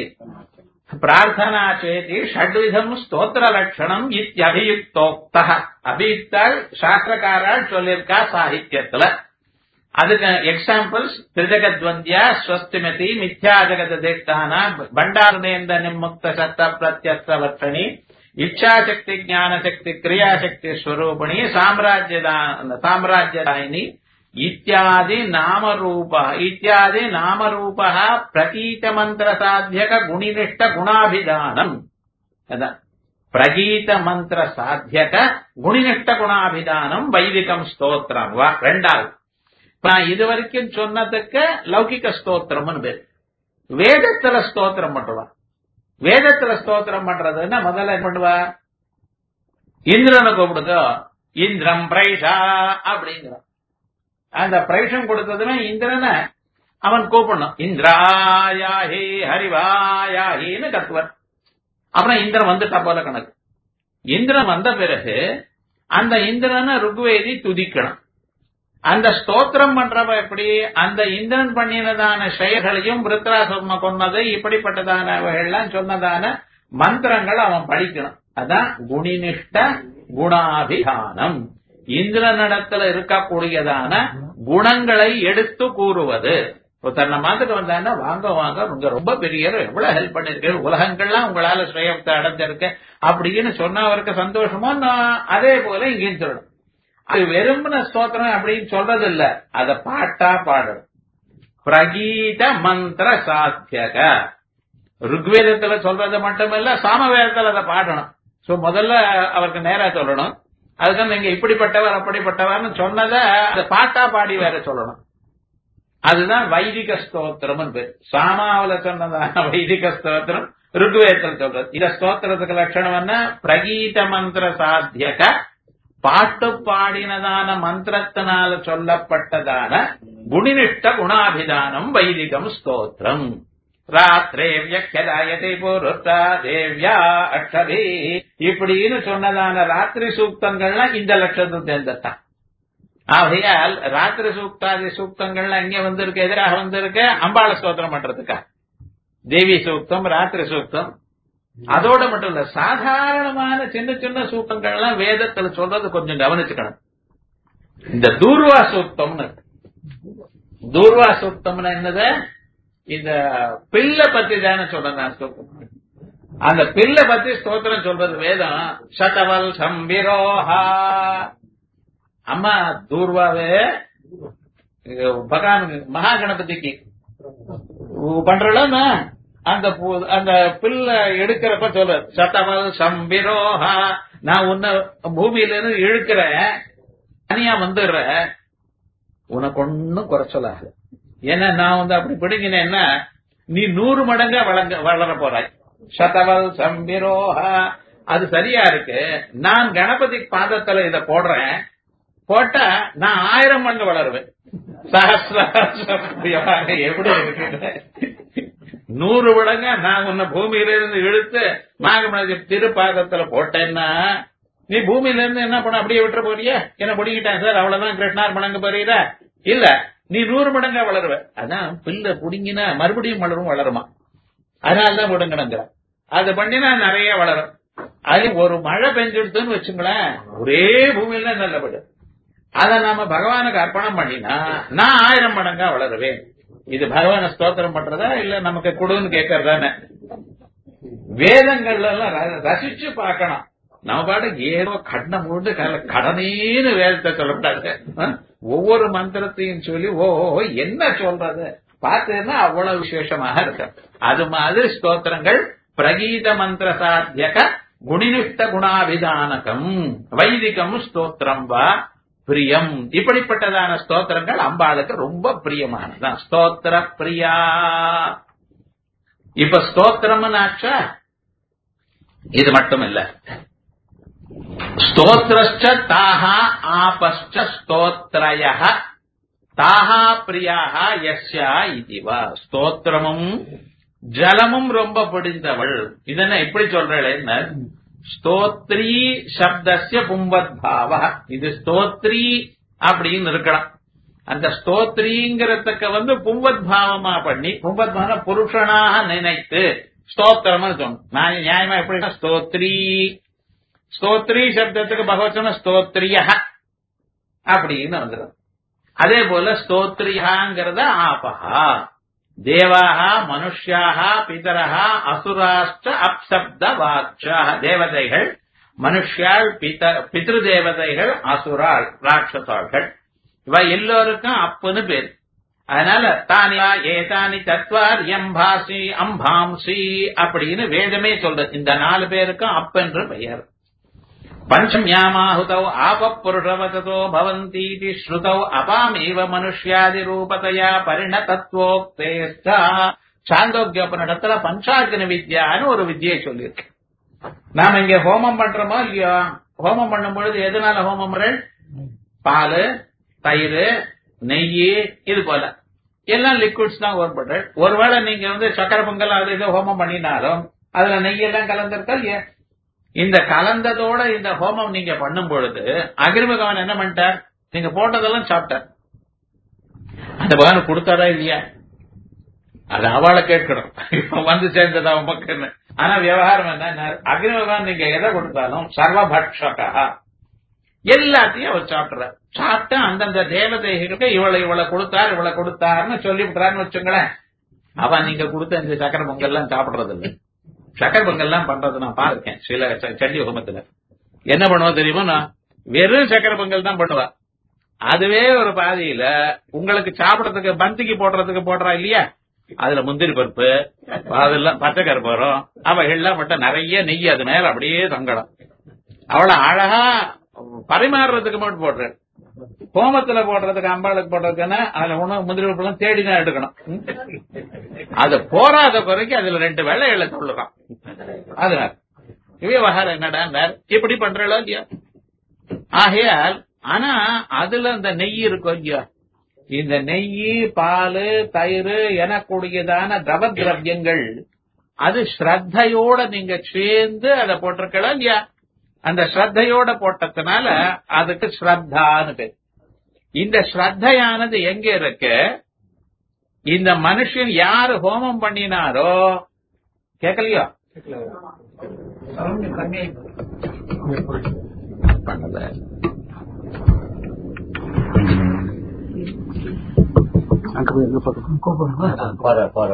பிரார்த்தனா சேதி ஷட்விதம் ஸ்தோத்திர லட்சணம் இத்தியபியுக்தோக்த அபியுக்தால் சாஸ்திரக்காரால் சொல்லியிருக்கா சாகித்யத்துல அதுக்கு எக்ஸாம்பிள்ஸ் திரிஜகத்வந்தியா ஸ்வஸ்திமதி மித்யா ஜகத தேஷ்டான பண்டாருதேந்த நிம்முக்த சத்த பிரத்யஸ்த வர்ஷணி இச்சாசக்தி ஞானசக்தி கிரியாசக்தி ஸ்வரூபிணி சாம்ராஜ்யதா சாம்ராஜ்யதாயினி இத்தியாதி நாமரூப இத்தியாதி நாமரூப பிரகீத மந்திர சாத்தியக குணினிஷ்ட குணாபிதானம் அதான் பிரகீத மந்திர சாத்தியக குணினிஷ்ட குணாபிதானம் வைதிகம் ஸ்தோத்திரம் வா ரெண்டாவது நான் இது வரைக்கும் சொன்னதுக்கு லௌகிக ஸ்தோத்திரம்னு பேர் வேதத்துல ஸ்தோத்திரம் பண்ணுவா வேதத்துல ஸ்தோத்திரம் பண்றதுன்னா முதல்ல என்ன பண்ணுவா இந்திரனை கூப்பிடுங்க இந்திரம் பிரைஷா அப்படிங்கிறான் அந்த பிரைஷம் கொடுத்ததுன்னா இந்திரனை அவன் கூப்பிடணும் இந்திராயாஹி ஹரிவாயாஹின்னு கத்துவர் அப்புறம் இந்திரன் வந்துட்டா போல கணக்கு இந்திரன் வந்த பிறகு அந்த இந்திரனை ருக்வேதி துதிக்கணும் அந்த ஸ்தோத்திரம் பண்றவ எப்படி அந்த இந்திரன் பண்ணினதான செயல்களையும் விருத்ராசும கொன்னது இப்படிப்பட்டதானவைகள்லாம் சொன்னதான மந்திரங்கள் அவன் படிக்கணும் அதான் குணினிஷ்ட குணாபிதானம் இந்திரனிடத்துல இருக்கக்கூடியதான குணங்களை எடுத்து கூறுவது தன்னை மாத்துக்கு வந்தாங்கன்னா வாங்க வாங்க உங்க ரொம்ப பெரிய எவ்வளவு ஹெல்ப் பண்ணிருக்கேன் உலகங்கள்லாம் உங்களால சுயத்தை அடைஞ்சிருக்க அப்படின்னு சொன்னா அவருக்கு சந்தோஷமோ அதே போல இங்கேயும் சொல்லணும் அது வெறுமன ஸ்தோத்திரம் அப்படின்னு சொல்றது இல்ல அத பாட்டா பாடணும் பிரகீத மந்திர சாத்தியக ருக்வேதத்துல சொல்றது மட்டுமல்ல சாமவேதத்துல அதை பாடணும் சோ முதல்ல அவருக்கு நேரா சொல்லணும் அதுக்கு நீங்க இப்படிப்பட்டவர் அப்படிப்பட்டவர்னு சொன்னதை அதை பாட்டா பாடி வேற சொல்லணும் அதுதான் வைதிக ஸ்தோத்திரம் பேர் சாமாவில சொன்னதான வைதிக ஸ்தோத்திரம் ருக்வேதத்தில் சொல்றது இந்த ஸ்தோத்திரத்துக்கு லட்சணம் என்ன பிரகீத மந்திர சாத்தியக பாட்டு பாடினதான மந்திரத்தினால சொல்லப்பட்டதான குணினிஷ்ட குணாபிதானம் வைதிகம் ஸ்தோத்திரம் ராத்திரே வியக்கதாயதை பொருத்தா தேவ்யா அக்ஷபி இப்படின்னு சொன்னதான ராத்திரி சூக்தங்கள்லாம் இந்த லட்சத்துக்கு சேர்ந்தத்தான் ஆகையால் ராத்திரி சூக்தாதி சூக்தங்கள்லாம் எங்க வந்திருக்கு எதிராக வந்திருக்கு அம்பாள ஸ்தோத்திரம் பண்றதுக்கா தேவி சூக்தம் ராத்திரி சூக்தம் அதோட மட்டும் இல்ல சாதாரணமான சின்ன சின்ன சூக்தங்கள்லாம் வேதத்துல சொல்றது கொஞ்சம் கவனிச்சுக்கணும் இந்த தூர்வா சூக்தம்னு தூர்வா சூக்தம்னா என்னது இந்த பிள்ளை பத்தி தானே சொல்றேன் சூக்தம் அந்த பிள்ளை பத்தி ஸ்தோத்திரம் சொல்றது வேதம் சதவல் சம்பிரோஹா அம்மா தூர்வாவே பகவான் மகா கணபதிக்கு பண்றோம் அந்த அந்த பிள்ளை எடுக்கிறப்ப சொல்ற சதவல் சம்பிரோஹா நான் உன்னை பூமியில இருந்து இழுக்கிறேன் தனியா வந்துடுற உனக்கு ஒன்னும் குறைச்சலாக ஏன்னா நான் வந்து அப்படி பிடிங்கினேன்னா நீ நூறு மடங்கா வளங்க வளர போறாய் சதவல் சம்பிரோஹா அது சரியா இருக்கு நான் கணபதி பாதத்துல இத போடுறேன் போட்டா நான் ஆயிரம் மடங்கு வளருவேன் சகசிர எப்படி இருக்கு நூறு மடங்கா நான் உன்னை பூமியில இருந்து இழுத்து மாகமனதி திருப்பாதத்துல போட்டேன்னா நீ பூமியில இருந்து என்ன பண்ண அப்படியே விட்டுற போறியா என்ன பிடிக்கிட்டேன் சார் அவ்வளவுதான் கிருஷ்ணார் மடங்கு போறீரா இல்ல நீ நூறு மடங்கா வளருவ அதான் பிள்ளை புடுங்கினா மறுபடியும் வளரும் வளருமா அதனாலதான் புடுங்கணுங்கிற அது பண்ணினா நிறைய வளரும் அது ஒரு மழை பெஞ்சிடுதுன்னு வச்சுங்களேன் ஒரே பூமியில நல்லபடு அத நாம பகவானுக்கு அர்ப்பணம் பண்ணினா நான் ஆயிரம் மடங்கா வளருவேன் இது பகவான ஸ்தோத்திரம் பண்றதா இல்ல நமக்கு கொடுன்னு கேட்கறதானே வேதங்கள்ல எல்லாம் ரசிச்சு பார்க்கணும் நம்ம பாட்டு ஏதோ கடனை மூண்டு கடனேன்னு வேதத்தை சொல்லக்கூடாது ஒவ்வொரு மந்திரத்தையும் சொல்லி ஓ என்ன சொல்றது பார்த்தேன்னா அவ்வளவு விசேஷமாக இருக்கு அது மாதிரி ஸ்தோத்திரங்கள் பிரகீத மந்திர சாத்தியக குணினிஷ்ட குணாபிதானகம் வைதிகம் ஸ்தோத்திரம் வா பிரியம் இப்படிப்பட்டதான ஸ்தோத்திரங்கள் அம்பாளுக்கு ரொம்ப பிரியமானதான் ஸ்தோத்திர பிரியா இப்ப ஸ்தோத்திரம்னு ஆச்சா இது மட்டும் இல்ல ஸ்தோத்திரச்ச தாஹா ஆபஸ்ச ஸ்தோத்ரய தாஹா பிரியாக யஸ்யா இதுவா ஸ்தோத்திரமும் ஜலமும் ரொம்ப பிடிந்தவள் இதென்ன இப்படி சொல்றேன்னு ஸ்தோத்ரி சப்தஸ்ய பும்பத் பாவ இது ஸ்தோத்ரி அப்படின்னு இருக்கலாம் அந்த ஸ்தோத்ரிங்கிறதுக்கு வந்து பும்பத் பாவமா பண்ணி பும்பத் பாவம் புருஷனாக நினைத்து ஸ்தோத்திரம் சொன்ன நியாயமா எப்படி ஸ்தோத்ரி ஸ்தோத்ரி சப்தத்துக்கு பகவச்சன ஸ்தோத்ரிய அப்படின்னு வந்துடும் அதே போல ஸ்தோத்ரியாங்கிறத ஆபஹா தேவாக மனுஷியாக பிதரக அசுராஷ்ட அப்சப்த வாட்சா தேவதைகள் மனுஷியாள் பித்ரு தேவதைகள் அசுராள் ராட்சசாள்கள் இவ எல்லோருக்கும் அப்புன்னு பேர் அதனால தானியா ஏதானி தத்வார் எம்பாசி அம்பாம்சி அப்படின்னு வேதமே சொல்றது இந்த நாலு பேருக்கும் அப்பென்று பெயர் பஞ்சம்யாமாஹுதௌ ஆப புருஷவதோ பவந்தீதி ஸ்ருதௌ அபாமேவ மனுஷ்யாதி ரூபதையா பரிணதத்துவோக்தேஷ்டா சாந்தோக்கியோபனிடத்துல பஞ்சாக்னி வித்யான்னு ஒரு வித்தியை சொல்லியிருக்கு நாம இங்க ஹோமம் பண்றோமோ இல்லையோ ஹோமம் பண்ணும் பொழுது எதனால ஹோமம் பால் தயிர் நெய் இது போல எல்லாம் லிக்விட்ஸ் தான் ஓர்படுற ஒருவேளை நீங்க வந்து சக்கரை பொங்கல் அது இது ஹோமம் பண்ணினாலும் அதுல நெய் எல்லாம் கலந்திருக்கா இல்லையா இந்த கலந்ததோட இந்த ஹோமம் நீங்க பண்ணும் பொழுது அகிரி பகவான் என்ன பண்ணிட்டார் நீங்க போட்டதெல்லாம் சாப்பிட்டார் அந்த பகவான் கொடுத்தாரா இல்லையா அது அவளை கேட்கணும் இப்ப வந்து சேர்ந்தது அவன் பக்கம் ஆனா விவகாரம் என்ன அக்னி பகவான் நீங்க எதை கொடுத்தாலும் சர்வபக்ஷகா எல்லாத்தையும் அவர் சாப்பிடுற சாப்பிட்டு அந்தந்த தேவதைகளுக்கு இவளை இவளை கொடுத்தார் இவளை கொடுத்தாருன்னு சொல்லி விட்டுறான்னு வச்சுங்களேன் அவன் நீங்க கொடுத்த இந்த சக்கரை பொங்கல் எல்லாம் சாப்பிடுறது இல்லை சக்கரை பொங்கல் எல்லாம் பண்றது நான் பாருக்கேன் சில சண்டி ஹோமத்துல என்ன பண்ணுவா தெரியுமா நான் வெறும் சக்கரை பொங்கல் தான் பண்ணுவா அதுவே ஒரு பாதியில உங்களுக்கு சாப்பிடறதுக்கு பந்திக்கு போடுறதுக்கு போடுறா இல்லையா அதுல முந்திரி பருப்பு அதெல்லாம் பச்சை கருப்பரம் அவைகள்லாம் மட்டும் நிறைய நெய் அது மேல அப்படியே தங்கலாம் அவளை அழகா பரிமாறுறதுக்கு மட்டும் போடுறேன் ஹோமத்துல போடுறதுக்கு அம்பாளுக்கு போடுறதுக்குன்னா அதுல உணவு முந்திரி உப்புலாம் தேடி தான் எடுக்கணும் ம்? அது போராத குறைக்கு அதுல ரெண்டு வெள்ளைகளை சொல்லுறான் அதனால விவகாரம் என்னடா இப்படி பண்றளோ இல்லையா ஆகையால் ஆனா அதுல அந்த நெய் இருக்கும் இல்லையா இந்த நெய் பால் தயிர் எனக்கூடியதான தவ திரவியங்கள் அது ஸ்ரத்தையோட நீங்க சேர்ந்து அதை போட்டிருக்கலாம் இல்லையா அந்த ஸ்ரத்தையோட போட்டதுனால அதுக்கு ஸ்ரத்தான்னு பேர் இந்த ஸ்ரத்தையானது எங்க இருக்கு இந்த மனுஷன் யாரு ஹோமம் பண்ணினாரோ கேட்கலையோ பண்ணல அங்க போய் எங்க பக்கம் கூப்பிடுங்க போற போற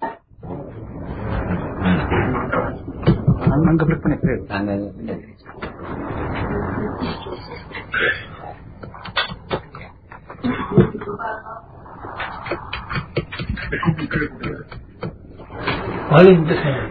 அங்க பிளிக் பண்ணி அங்க அது இந்த side.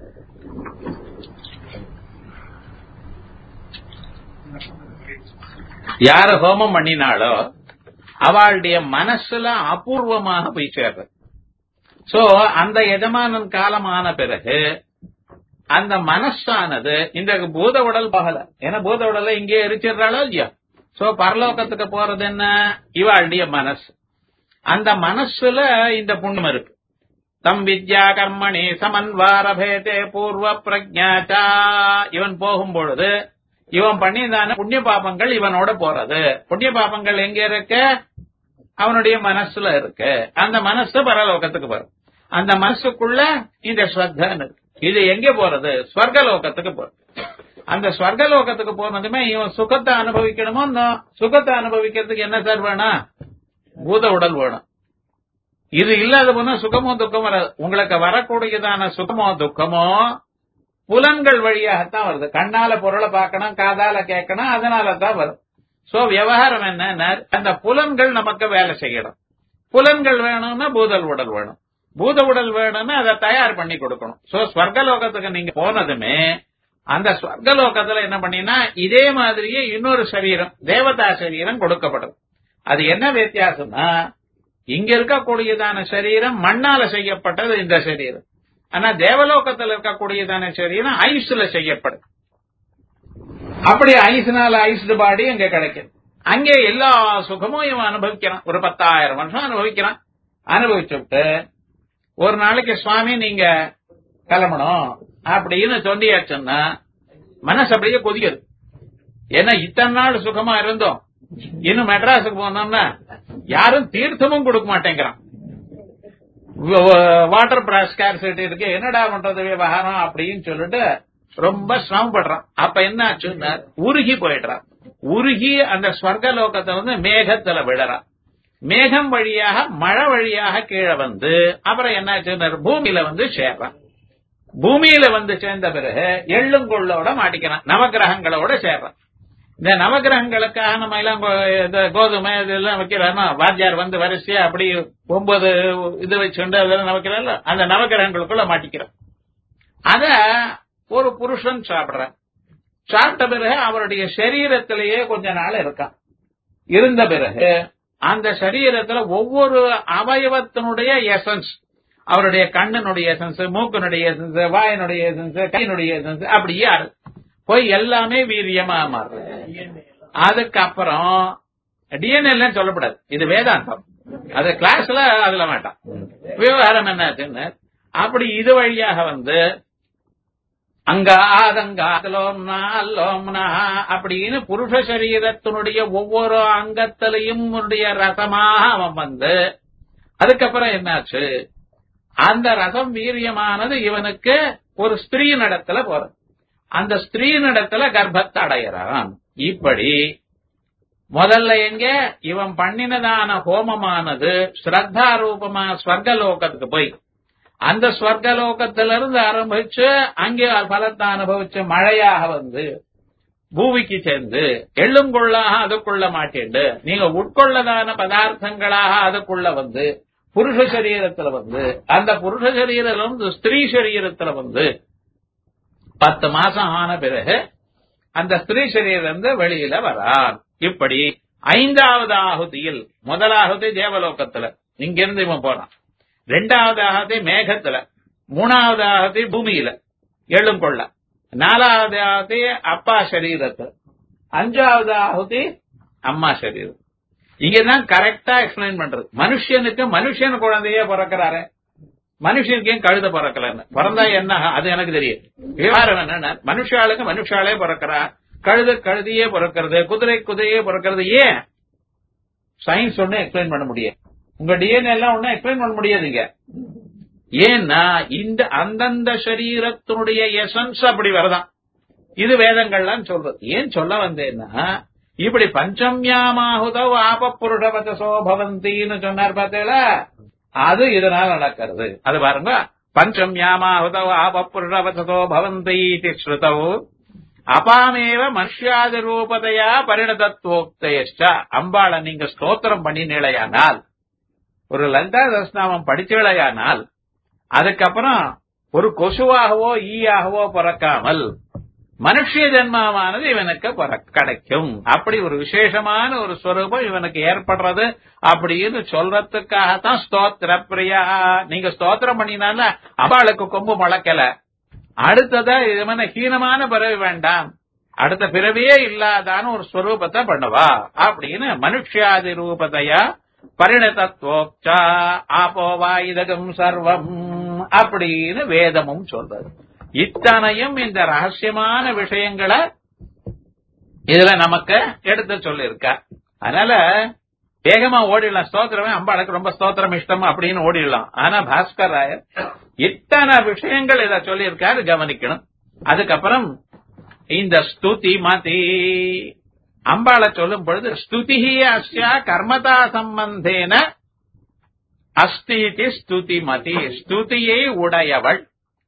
யாரு ஹோமம் பண்ணினாலோ அவளுடைய மனசுல அபூர்வமாக போய் சேர்றது சோ அந்த எஜமானன் காலமான பிறகு அந்த மனசானது இந்த பூத உடல் பகல ஏன்னா பூத உடலை இங்கே எரிச்சிடுறாளோ இல்லையா சோ பரலோகத்துக்கு போறது என்ன இவாளுடைய மனசு அந்த மனசுல இந்த புண்ணியம் இருக்கு தம் வித்யா கர்மணி சமன்வாரபேதே பூர்வ பிரஜாச்சா இவன் போகும் பொழுது இவன் பண்ணியதான புண்ணிய பாபங்கள் இவனோட போறது புண்ணிய பாபங்கள் எங்க இருக்கு அவனுடைய மனசுல இருக்கு அந்த மனசு பரலோகத்துக்கு வரும் அந்த மனசுக்குள்ள இந்த ஸ்ரத்தன்னு இருக்கு இது எங்க போறது ஸ்வர்கலோகத்துக்கு போறது அந்த ஸ்வர்கலோகத்துக்கு போனதுமே இவன் சுகத்தை அனுபவிக்கணுமோ இன்னும் சுகத்தை அனுபவிக்கிறதுக்கு என்ன சார் வேணும் பூத உடல் வேணும் இது இல்லாத போனா சுகமோ துக்கம் வராது உங்களுக்கு வரக்கூடியதான சுகமோ துக்கமோ புலன்கள் வழியாகத்தான் வருது கண்ணால பொருளை பார்க்கணும் காதால கேட்கணும் அதனால தான் வரும் சோ விவகாரம் என்ன அந்த புலன்கள் நமக்கு வேலை செய்யணும் புலன்கள் வேணும்னா பூதல் உடல் வேணும் பூத உடல் வேணும்னா அதை தயார் பண்ணி கொடுக்கணும் சோ ஸ்வர்கலோகத்துக்கு நீங்க போனதுமே அந்த ஸ்வர்கலோகத்துல என்ன பண்ணினா இதே மாதிரியே இன்னொரு சரீரம் தேவதா சரீரம் கொடுக்கப்படும் அது என்ன வித்தியாசம்னா இங்க இருக்கக்கூடியதான சரீரம் மண்ணால செய்யப்பட்டது இந்த சரீரம் ஆனா தேவலோகத்தில் இருக்கக்கூடியதான சரீரம் ஐஸ்ல செய்யப்படும் அப்படி ஐஸ்னால ஐஸ்டு பாடி அங்க கிடைக்கும் அங்கே எல்லா சுகமும் இவன் அனுபவிக்கிறான் ஒரு பத்தாயிரம் வருஷம் அனுபவிக்கிறான் அனுபவிச்சுட்டு ஒரு நாளைக்கு சுவாமி நீங்க கிளம்பணும் அப்படின்னு சொல்லியாச்சுன்னா மனசு அப்படியே கொதிக்குது ஏன்னா இத்தனை நாள் சுகமா இருந்தோம் இன்னும் மெட்ராஸுக்கு போனோம்னா யாரும் தீர்த்தமும் கொடுக்க மாட்டேங்கிறான் வாட்டர் ஸ்கார்சிட்டி இருக்கு என்னடா பண்றது விவகாரம் அப்படின்னு சொல்லிட்டு ரொம்ப சிரமப்படுறான் அப்ப என்ன ஆச்சுன்னா உருகி போயிடுறான் உருகி அந்த ஸ்வர்கலோகத்தை வந்து மேகத்துல விழறான் மேகம் வழியாக மழை வழியாக கீழே வந்து அப்புறம் என்னாச்சுன்னா பூமியில வந்து சேர்றான் பூமியில வந்து சேர்ந்த பிறகு எள்ளுங்கொள்ளோட மாட்டிக்கிறான் நவகிரகங்களோட சேர்றான் இந்த நவகிரகங்களுக்காக நம்ம எல்லாம் கோ- இந்த கோதுமை இதெல்லாம் வைக்கிறோம் வாத்தியார் வந்து வரிசையா அப்படி ஒன்பது இது வச்சுண்டு அதெல்லாம் வைக்கிறோம்ல அந்த நவகிரகங்களுக்குள்ள மாட்டிக்கிறோம் அத ஒரு புருஷன் சாப்பிடுறான் சாப்பிட்ட பிறகு அவருடைய சரீரத்திலேயே கொஞ்ச நாள் இருக்கான் இருந்த பிறகு அந்த சரீரத்துல ஒவ்வொரு அவயவத்தினுடைய எசன்ஸ் அவருடைய கண்ணினுடைய எசன்ஸ் மூக்கினுடைய எசன்ஸ் வாயினுடைய எசன்ஸ் கையினுடைய எசன்ஸ் அப்படியே ஆறு. போய் எல்லாமே வீரியமா மாறுது அதுக்கப்புறம் டிஎன்ஏ சொல்லப்படாது இது வேதாந்தம் அது கிளாஸ்ல அதுல வேண்டாம் விவகாரம் என்னாச்சுன்னு அப்படி இது வழியாக வந்து அங்க ஆதங்காலோம்னா அல்லோம்னா அப்படின்னு புருஷ சரீரத்தினுடைய ஒவ்வொரு அங்கத்திலையும் உன்னுடைய ரசமாக அவன் வந்து அதுக்கப்புறம் என்னாச்சு அந்த ரசம் வீரியமானது இவனுக்கு ஒரு ஸ்திரீ நடத்துல போறது அந்த ஸ்திரீ நடத்துல கர்ப்பத்தை அடையறான் இப்படி முதல்ல எங்க இவன் பண்ணினதான ஹோமமானது ஸ்ரத்தா ரூபமா ஸ்வர்கலோகத்துக்கு போய் அந்த ஸ்வர்கலோகத்திலிருந்து ஆரம்பிச்சு அங்கே பலத்தை அனுபவிச்சு மழையாக வந்து பூமிக்கு சேர்ந்து எள்ளுங்கொள்ளாக அதுக்குள்ள மாட்டிண்டு நீங்க உட்கொள்ளதான பதார்த்தங்களாக அதுக்குள்ள வந்து புருஷ சரீரத்துல வந்து அந்த புருஷ சரீரத்துல வந்து ஸ்திரீ சரீரத்துல வந்து பத்து மாசம் ஆன பிறகு அந்த ஸ்திரீ சரீரம் வந்து வெளியில வரான் இப்படி ஐந்தாவது ஆகுதியில் முதலாகுதி தேவலோகத்துல இங்கிருந்து இவன் போறான் ரெண்டாவது ஆகுதி மேகத்துல மூணாவது ஆகுதி பூமியில எழும் கொள்ள நாலாவது ஆகுதி அப்பா சரீரத்துல அஞ்சாவது ஆகுதி அம்மா சரீரம் இங்கதான் கரெக்டா எக்ஸ்பிளைன் பண்றது மனுஷனுக்கு மனுஷன் குழந்தையே பிறக்கிறாரு மனுஷனுக்கு ஏன் கழுத பிறக்கலன்னு பிறந்தா என்ன அது எனக்கு தெரியும் விவகாரம் என்ன மனுஷாளுக்கு மனுஷாலே பிறக்கிறா கழுத கழுதையே பிறக்கிறது குதிரை குதிரையே பிறக்கிறது ஏன் சயின்ஸ் ஒண்ணு எக்ஸ்பிளைன் பண்ண முடியாது உங்க டிஎன்ஏ எல்லாம் ஒண்ணு எக்ஸ்பிளைன் பண்ண முடியாதுங்க ஏன்னா இந்த அந்தந்த சரீரத்தினுடைய எசன்ஸ் அப்படி வரதான் இது வேதங்கள்லாம் சொல்றது ஏன் சொல்ல வந்தேன்னா இப்படி பஞ்சம்யாமாகுதோ ஆப புருஷவச்சசோ பவந்தின்னு சொன்னார் பார்த்தீங்களா அது இதனால நடக்கிறது அது பாருங்க பஞ்சம்யாமாகுதோ ஆப புருஷவச்சசோ பவந்தி இது ஸ்ருதௌ அபாமேவ மனுஷாதி ரூபதையா பரிணதத்துவோக்தயஷ்ட அம்பாளை நீங்க ஸ்தோத்திரம் பண்ணினீழையானால் ஒரு லலிதா தஸ்நாமம் படிச்சீழையானால் அதுக்கப்புறம் ஒரு கொசுவாகவோ ஈயாகவோ பிறக்காமல் மனுஷ ஜென்மாவானது இவனுக்கு பிறக்க- கிடைக்கும் அப்படி ஒரு விசேஷமான ஒரு ஸ்வரூபம் இவனுக்கு ஏற்படுறது அப்படின்னு சொல்றதுக்காகத்தான் ஸ்தோத்திர பிரியா நீங்க ஸ்தோத்திரம் பண்ணினால அம்பாளுக்கு கொம்பு முளைக்கல அடுத்ததா இவன ஹீனமான பிறவி வேண்டாம் அடுத்த பிறவியே இல்லாதான ஒரு ஸ்வரூபத்தை பண்ணுவா அப்படின்னு மனுஷ்யாதி ரூபதையா பரிணதத்துவோக்சா ஆபோவா இதகம் சர்வம் அப்படின்னு வேதமும் சொல்றது இத்தனையும் இந்த ரகசியமான விஷயங்களை இதுல நமக்கு எடுத்து சொல்லியிருக்கா அதனால வேகமா ஓடிடலாம் ஸ்தோத்திரமே அம்பாளுக்கு ரொம்ப ஸ்தோத்திரம் இஷ்டம் அப்படின்னு ஓடிடலாம் ஆனா பாஸ்கர் ராயர் இத்தனை விஷயங்கள் இத சொல்லியிருக்காரு கவனிக்கணும் அதுக்கப்புறம் இந்த ஸ்துதி மதி அம்பாளை சொல்லும் பொழுது ஸ்துதிஹி அஸ்யா கர்மதா சம்பந்தேன அஸ்தீதி ஸ்துதி மதி ஸ்துதியை உடையவள்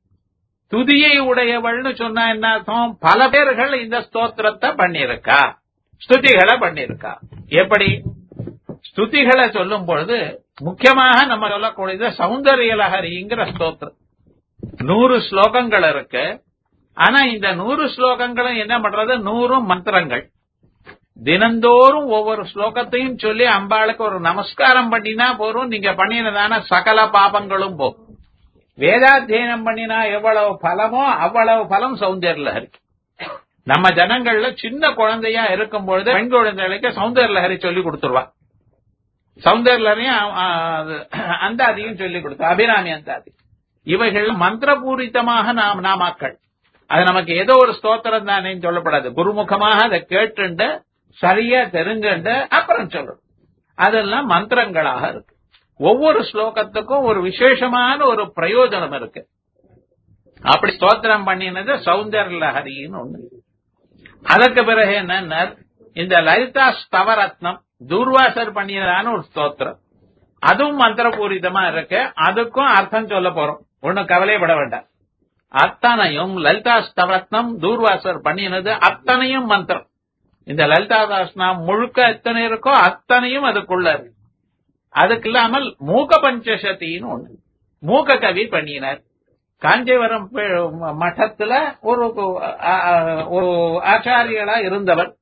துதியை உடையவள்னு சொன்னா என்ன அர்த்தம் பல பேர்கள் இந்த ஸ்தோத்திரத்தை பண்ணியிருக்கா ஸ்துதிகளை பண்ணியிருக்கா எப்படி ஸ்துதிகளை சொல்லும் பொழுது முக்கியமாக நம்ம சொல்லக்கூடியது சௌந்தரிய லஹரிங்கிற ஸ்தோத்திரம் நூறு ஸ்லோகங்கள் இருக்கு ஆனா இந்த நூறு ஸ்லோகங்களும் என்ன பண்றது நூறும் மந்திரங்கள் தினந்தோறும் ஒவ்வொரு ஸ்லோகத்தையும் சொல்லி அம்பாளுக்கு ஒரு நமஸ்காரம் பண்ணினா போறோம் நீங்க பண்ணினதான சகல பாபங்களும் போகும் வேதாத்தியனம் பண்ணினா எவ்வளவு பலமோ அவ்வளவு பலம் சௌந்தர்ய லஹரி நம்ம ஜனங்கள்ல சின்ன குழந்தையா இருக்கும் பொழுது பெண் குழந்தைகளுக்கு சௌந்தர்ய லஹரி சொல்லி கொடுத்துருவா சௌந்தர்ய லஹரியும் அந்த அதிகம் சொல்லி கொடுத்தா அபிராமி அந்த அதி இவைகள் மந்திரபூரித்தமாக நாம் நாமாக்கள் அது நமக்கு ஏதோ ஒரு ஸ்தோத்திரம் தானே சொல்லப்படாது குருமுகமாக அதை கேட்டுண்டு சரியா தெரிஞ்சுண்டு அப்புறம் சொல்லணும் அதெல்லாம் மந்திரங்களாக இருக்கு ஒவ்வொரு ஸ்லோகத்துக்கும் ஒரு விசேஷமான ஒரு பிரயோஜனம் இருக்கு அப்படி ஸ்தோத்திரம் பண்ணினது சௌந்தர்ய லஹரின்னு ஒண்ணு அதற்கு பிறகு என்ன இந்த லலிதா ஸ்தவரத்னம் தூர்வாசர் பண்ணினதான ஒரு ஸ்தோத்திரம் அதுவும் மந்திரபூரிதமா இருக்கு அதுக்கும் அர்த்தம் சொல்ல போறோம் ஒன்னும் கவலைப்பட வேண்டாம் அத்தனையும் லலிதா ஸ்தவரத்னம் தூர்வாசர் பண்ணினது அத்தனையும் மந்திரம் இந்த லலிதா தாஸ்னம் முழுக்க எத்தனை இருக்கோ அத்தனையும் அதுக்குள்ள இருக்கு அதுக்கு இல்லாமல் மூக பஞ்சசத்தின்னு ஒண்ணு மூக கவி பண்ணினார் காஞ்சிபுரம் மட்டத்துல ஒரு ஒரு ஆச்சாரியலா இருந்தவர்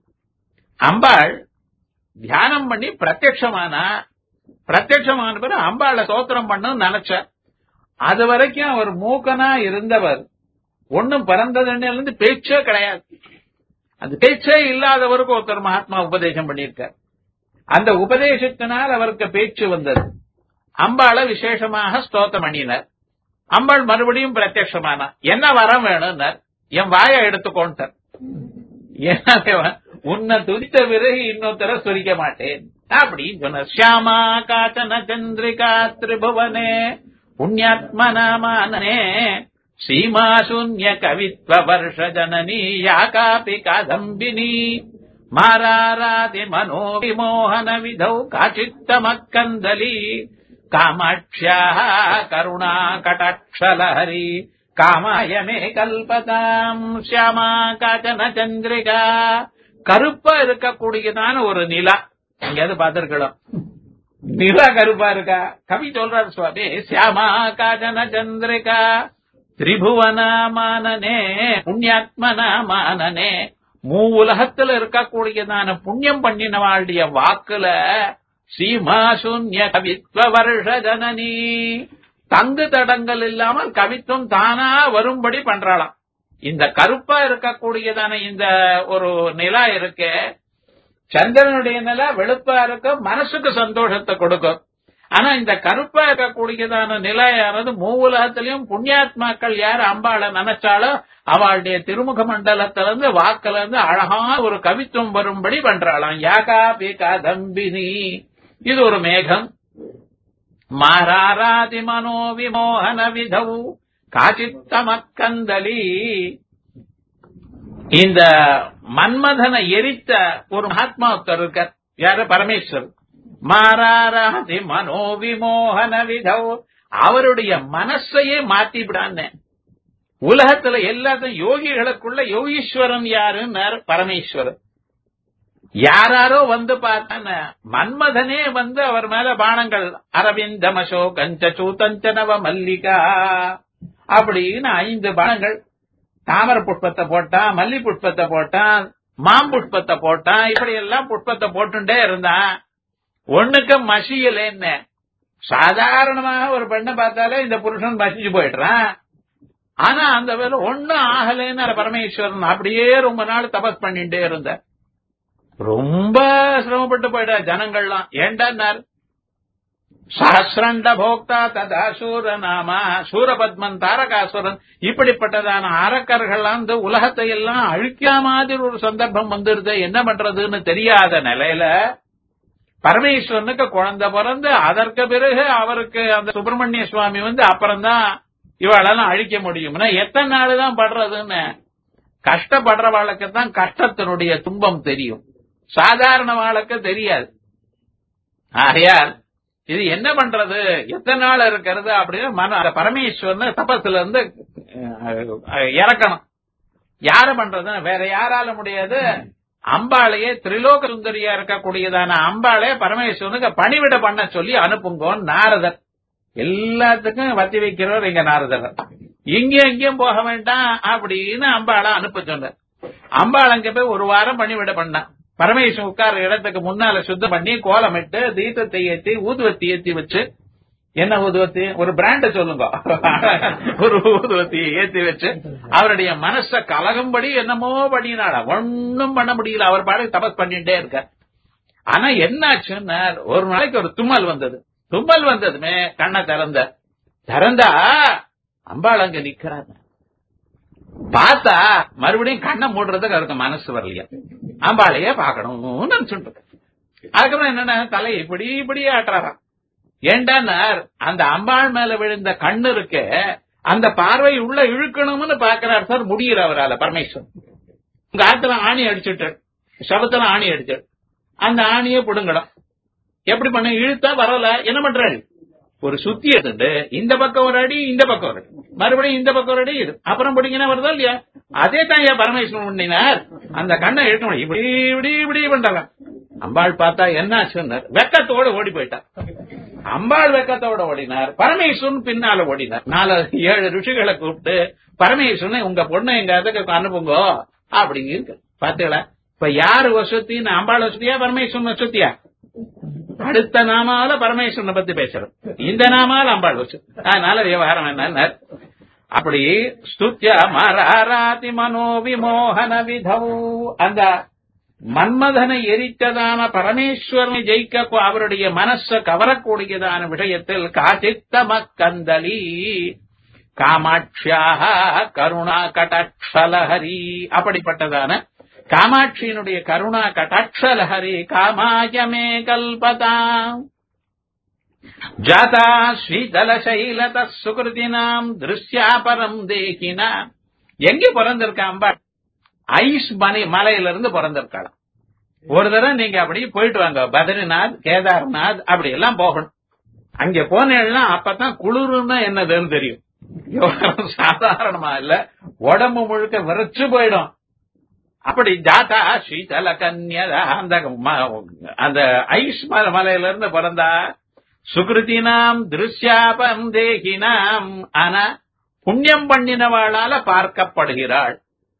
அம்பாள் தியானம் பண்ணி பிரத்யட்சமானா பிரத்யட்சமான பிறகு அம்பாளை சோத்திரம் பண்ணு நினைச்ச அது வரைக்கும் அவர் மூக்கனா இருந்தவர் ஒன்னும் பிறந்ததுன்னு பேச்சே கிடையாது அந்த பேச்சே இல்லாதவருக்கு ஒருத்தர் மகாத்மா உபதேசம் பண்ணியிருக்கார் அந்த உபதேசத்தினால் அவருக்கு பேச்சு வந்தது அம்பாளை விசேஷமாக ஸ்தோத்திரம் பண்ணினார் அம்பாள் மறுபடியும் பிரத்யட்சமானா என்ன வரம் வேணும்னார் என் வாயை எடுத்துக்கொண்டார் உன்னை துதித்த பிறகு இன்னொருத்தர சுரிக்க மாட்டேன் அப்படின்னு சொன்னார் ஷியாமா காச்சன சந்திரிகா திரிபுவனே புண்ணியாத்மனாமானே சீமா சூன்ய கவித்வ வருஷ ஜனனி யா காபி காதம்பினி மாராராதி மனோ விமோகன விதௌ காச்சித்தமக்கந்தலி காமாட்சியா கருணா கடாட்சலஹரி காமாய மே கல்பதாம் ஷியாமா காச்சன சந்திரிகா கருப்பா இருக்கக்கூடியதான ஒரு நிலா எங்கேயாவது பார்த்திருக்கலாம் நிலா கருப்பா இருக்கா கவி சொல்றாரு சுவாமி சியாமா காஜன சந்திரிகா திரிபுவன மானனே புண்ணியாத்மன மானனே மூ உலகத்துல இருக்கக்கூடியதான புண்ணியம் பண்ணினவாளுடைய வாக்குல சீமா சூன்ய கவித்வ வருஷ ஜனனி தங்கு தடங்கள் இல்லாமல் கவித்துவம் தானா வரும்படி பண்றாளாம் இந்த கருப்பா இருக்கக்கூடியதான இந்த ஒரு நிலா இருக்கே சந்திரனுடைய நிலை வெளுப்பா இருக்க மனசுக்கு சந்தோஷத்தை கொடுக்கும் ஆனா இந்த கருப்பா இருக்கக்கூடியதான நிலையானது மூவுலகத்திலையும் புண்ணியாத்மாக்கள் யார் அம்பாளை நினைச்சாலும் அவளுடைய திருமுக மண்டலத்திலிருந்து வாக்குல இருந்து அழகான ஒரு கவித்துவம் வரும்படி பண்றாளாம் யாகா பிகா தம்பினி இது ஒரு மேகம் மாராராதி மனோ விமோகன விதவு காச்சித்தமக்கந்தலி இந்த மன்மதனை எரித்த ஒரு மகாத்மா ஒருத்தர் இருக்கார் யாரு பரமேஸ்வர் மாராராதி மனோ விமோகன விதவு அவருடைய மனசையே மாத்தி விடான்னு உலகத்துல எல்லாத்தையும் யோகிகளுக்குள்ள யோகீஸ்வரன் யாருன்னு பரமேஸ்வரன் யாராரோ வந்து பார்த்தான மன்மதனே வந்து அவர் மேல பானங்கள் அரவிந்தம் அசோகஞ்ச சூதஞ்சனவ மல்லிகா அப்படின்னு ஐந்து பானங்கள் தாமர புஷ்பத்தை போட்டான் மல்லி புஷ்பத்தை போட்டான் மாம்புஷ்பத்தை போட்டான் இப்படி எல்லாம் புஷ்பத்தை போட்டுட்டே இருந்தான் ஒண்ணுக்கு மசியலேன்னு சாதாரணமாக ஒரு பெண்ணை பார்த்தாலே இந்த புருஷன் மசிஞ்சு போயிடுறான் ஆனா அந்த வேலை ஒண்ணும் ஆகலைன்னு பரமேஸ்வரன் அப்படியே ரொம்ப நாள் தபஸ் பண்ணிட்டே இருந்த ரொம்ப சிரமப்பட்டு போயிட்டா ஜனங்கள்லாம் ஏண்டார் சஹசிரண்ட போக்தா ததா சூரநாமா சூரபத்மன் தாரகாசுரன் இப்படிப்பட்டதான அரக்கர்கள் வந்து உலகத்தை எல்லாம் அழிக்கிற மாதிரி ஒரு சந்தர்ப்பம் வந்துருது என்ன பண்றதுன்னு தெரியாத நிலையில பரமேஸ்வரனுக்கு குழந்தை பிறந்து அதற்கு பிறகு அவருக்கு அந்த சுப்பிரமணிய சுவாமி வந்து அப்புறம்தான் இவாளெல்லாம் அழிக்க முடியும்னா எத்தனை நாள் தான் படுறதுன்னு கஷ்டப்படுறவாளுக்கு தான் கஷ்டத்தினுடைய துன்பம் தெரியும் சாதாரண வாளுக்கு தெரியாது ஆகையால் இது என்ன பண்றது எத்தனை நாள் இருக்கிறது அப்படின்னு மன அந்த பரமேஸ்வரன் தபஸ்ல இருந்து இறக்கணும் யாரு பண்றது வேற யாரால முடியாது அம்பாளையே திரிலோக சுந்தரியா இருக்கக்கூடியதான அம்பாளே பரமேஸ்வரனுக்கு பணிவிட பண்ண சொல்லி அனுப்புங்கோன்னு நாரதர் எல்லாத்துக்கும் வத்தி வைக்கிறவர் இங்க நாரதர் இங்கேயும் இங்கேயும் போக வேண்டாம் அப்படின்னு அம்பாளை அனுப்ப சொன்னார் அம்பாள் அங்க போய் ஒரு வாரம் பணிவிட பண்ணான் பரமேஸ்வரன் உட்கார இடத்துக்கு முன்னால சுத்தம் பண்ணி கோலமிட்டு தீபத்தை ஏத்தி ஊதுவத்தி ஏத்தி வச்சு என்ன ஊதுவத்தி ஒரு பிராண்ட சொல்லுங்க ஒரு ஊதுவத்தியை ஏத்தி வச்சு அவருடைய மனச கலகும்படி என்னமோ பண்ணினாடா ஒன்னும் பண்ண முடியல அவர் பாடு தபஸ் பண்ணிட்டே இருக்க ஆனா என்னாச்சுன்னா ஒரு நாளைக்கு ஒரு தும்மல் வந்தது தும்மல் வந்ததுமே கண்ணை திறந்த திறந்தா அம்பாள் அங்க நிக்கிறாங்க பார்த்தா மறுபடியும் கண்ணை மூடுறதுக்கு அவருக்கு மனசு வரலையா அம்பாளையே பாக்கணும்னு நினைச்சுட்டு அதுக்கப்புறம் என்னன்னா தலை இப்படி இப்படி ஆட்டுறாராம் ஏண்டானார் அந்த அம்பாள் மேல விழுந்த கண்ணு இருக்கு அந்த பார்வை உள்ள இழுக்கணும்னு பாக்குறாரு சார் முடியல அவரால பரமேஸ்வரன் உங்க ஆத்துல ஆணி அடிச்சுட்டு சபத்துல ஆணி அடிச்சு அந்த ஆணியை புடுங்கணும் எப்படி பண்ண இழுத்தா வரல என்ன பண்றாரு ஒரு சுத்தி எடுத்துட்டு இந்த பக்கம் ஒரு அடி இந்த பக்கம் ஒரு அடி மறுபடியும் இந்த பக்கம் ஒரு அடி இது அப்புறம் பிடிங்கினா வருதா இல்லையா அதே தான் ஏன் பரமேஸ்வரன் பண்ணினார் அந்த கண்ணை எடுக்க முடியும் இப்படி இப்படி இப்படி பண்றாங்க அம்பாள் பார்த்தா என்ன சொன்னார் வெக்கத்தோட ஓடி போயிட்டார் அம்பாள் வெக்கத்தோட ஓடினார் பரமேஸ்வரன் பின்னால ஓடினார் நாலு ஏழு ருஷிகளை கூப்பிட்டு பரமேஸ்வரனை உங்க பொண்ணை எங்க அதுக்கு அனுப்புங்க அப்படிங்க இருக்கு பாத்தீங்களா இப்ப யாரு வசத்தின்னு அம்பாள் வசதியா பரமேஸ்வரன் வசதியா அடுத்த நாமால பரமேஸ்வரனை பத்தி பேசுறோம் இந்த நாமால அம்பாள் வச்சு அதனால விவகாரம் என்ன அப்படி ஸ்துத்ய மராராதி மனோ விமோகன விதௌ அந்த மன்மதனை எரித்ததான பரமேஸ்வரனை ஜெயிக்க அவருடைய மனச கவரக்கூடியதான விஷயத்தில் காசித்தம கந்தலி காமாட்சியாக கருணா கடாட்சலஹரி அப்படிப்பட்டதான காமாட்சியினுடைய கருணா கடாட்சலஹரி காமாயமே கல்பதா ஜாதா ஸ்ரீதலசைலத சுகிருதினாம் திருஷ்யாபரம் தேகினா எங்க பிறந்திருக்க அம்பாள் ஐஸ் மலை மலையில இருந்து பிறந்திருக்காளாம் ஒரு தடவை நீங்க அப்படி போயிட்டு வாங்க பத்ரிநாத் கேதார்நாத் அப்படி எல்லாம் போகணும் அங்க போனேன்னா அப்பதான் குளிர்னா என்னதுன்னு தெரியும் சாதாரணமா இல்ல உடம்பு முழுக்க விரைச்சு போயிடும் அப்படி ஜாதா ஸ்ரீதல கன்யதா அந்த அந்த ஐஸ் மலையில இருந்து பிறந்தா சுகிருத்தினாம் திருஷ்யாபம் தேகினாம் ஆனா புண்ணியம் பண்ணினவாளால பார்க்கப்படுகிறாள்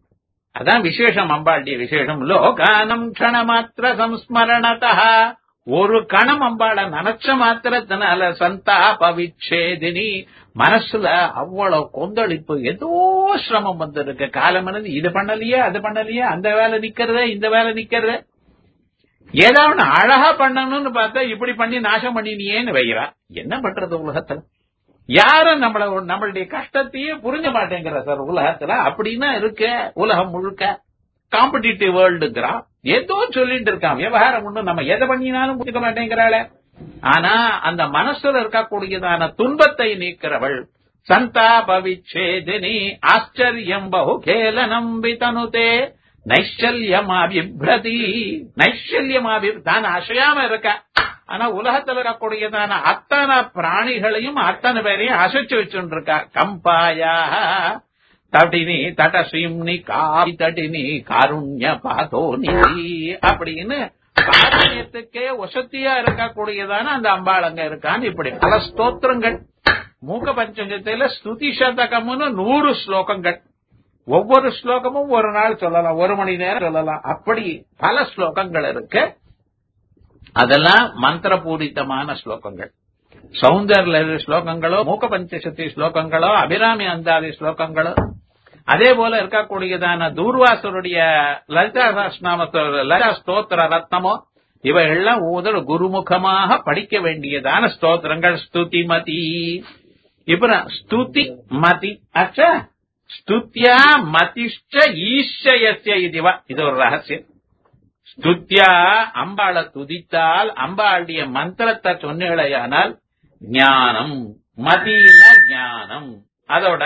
அதான் விசேஷம் அம்பாளுடைய விசேஷம் லோகானம் க்ஷணமாத்திர சம்ஸ்மரணதா ஒரு கணம் அம்பாள நினைச்ச மாத்திரத்தினால சந்தாப விச்சேதினி மனசுல அவ்வளவு கொந்தளிப்பு ஏதோ சிரமம் வந்திருக்கு காலமனது இது பண்ணலையே அது பண்ணலையே அந்த வேலை நிக்கிறதே இந்த வேலை நிக்கிறதே ஏதாவது அழகா பண்ணணும்னு பார்த்தா இப்படி பண்ணி நாசம் பண்ணினியேன்னு வைக்கிறா என்ன பண்றது உலகத்துல யாரும் நம்மள நம்மளுடைய கஷ்டத்தையே புரிஞ்ச மாட்டேங்கிற சார் உலகத்துல அப்படின்னா இருக்க உலகம் முழுக்க காம்படிட்டிவ் வேர்ல்டுங்கிறா ஏதோ சொல்லிட்டு இருக்கான் விவகாரம் ஒண்ணு நம்ம எதை பண்ணினாலும் புரிஞ்சுக்க மாட்டேங்கிறாளே ஆனா அந்த மனசுல இருக்கக்கூடியதான துன்பத்தை நீக்கிறவள் சந்தாப விச்சேதினி ஆச்சரியம் பகு கேலனம் விதனுதே நைஷல்யமாபிப்ரதி நைஷல்யமாபி தான் அசையாம இருக்க ஆனா உலகத்துல இருக்கக்கூடியதான அத்தனை பிராணிகளையும் அத்தனை பேரையும் அசைச்சு வச்சுட்டு இருக்கா கம்பாயா தடினி தடசிம்னி காவி தடினி காருண்ய பாதோ நிதி அப்படின்னு காரண்யத்துக்கே வசதியா இருக்கக்கூடியதான அந்த அம்பாளங்க இருக்கான்னு இப்படி பல ஸ்தோத்திரங்கள் மூக்க பஞ்சங்கத்தில ஸ்துதி சதகம்னு நூறு ஸ்லோகங்கள் ஒவ்வொரு ஸ்லோகமும் ஒரு நாள் சொல்லலாம் ஒரு மணி நேரம் சொல்லலாம் அப்படி பல ஸ்லோகங்கள் இருக்கு அதெல்லாம் மந்திரபூரித்தமான ஸ்லோகங்கள் சௌந்தர்ய ஸ்லோகங்களோ மூக்க பஞ்சசக்தி ஸ்லோகங்களோ அபிராமி அந்தாதி ஸ்லோகங்களோ அதே போல இருக்கக்கூடியதான தூர்வாசருடைய லலிதா சஹஸ்ரநாம லலிதா ஸ்தோத்திர ரத்னமோ இவைகள்லாம் ஊதல் குருமுகமாக படிக்க வேண்டியதான ஸ்தோத்திரங்கள் ஸ்துதி மதி இப்ப ஸ்துதி மதி அச்சா ஸ்துத்யா மதிஷ்ட ஈஷயஸ்ய இதுவா இது ஒரு ரகசியம் ஸ்துத்யா அம்பாளை துதித்தால் அம்பாளுடைய மந்திரத்தை சொன்னேழையானால் ஞானம் மதின ஞானம் அதோட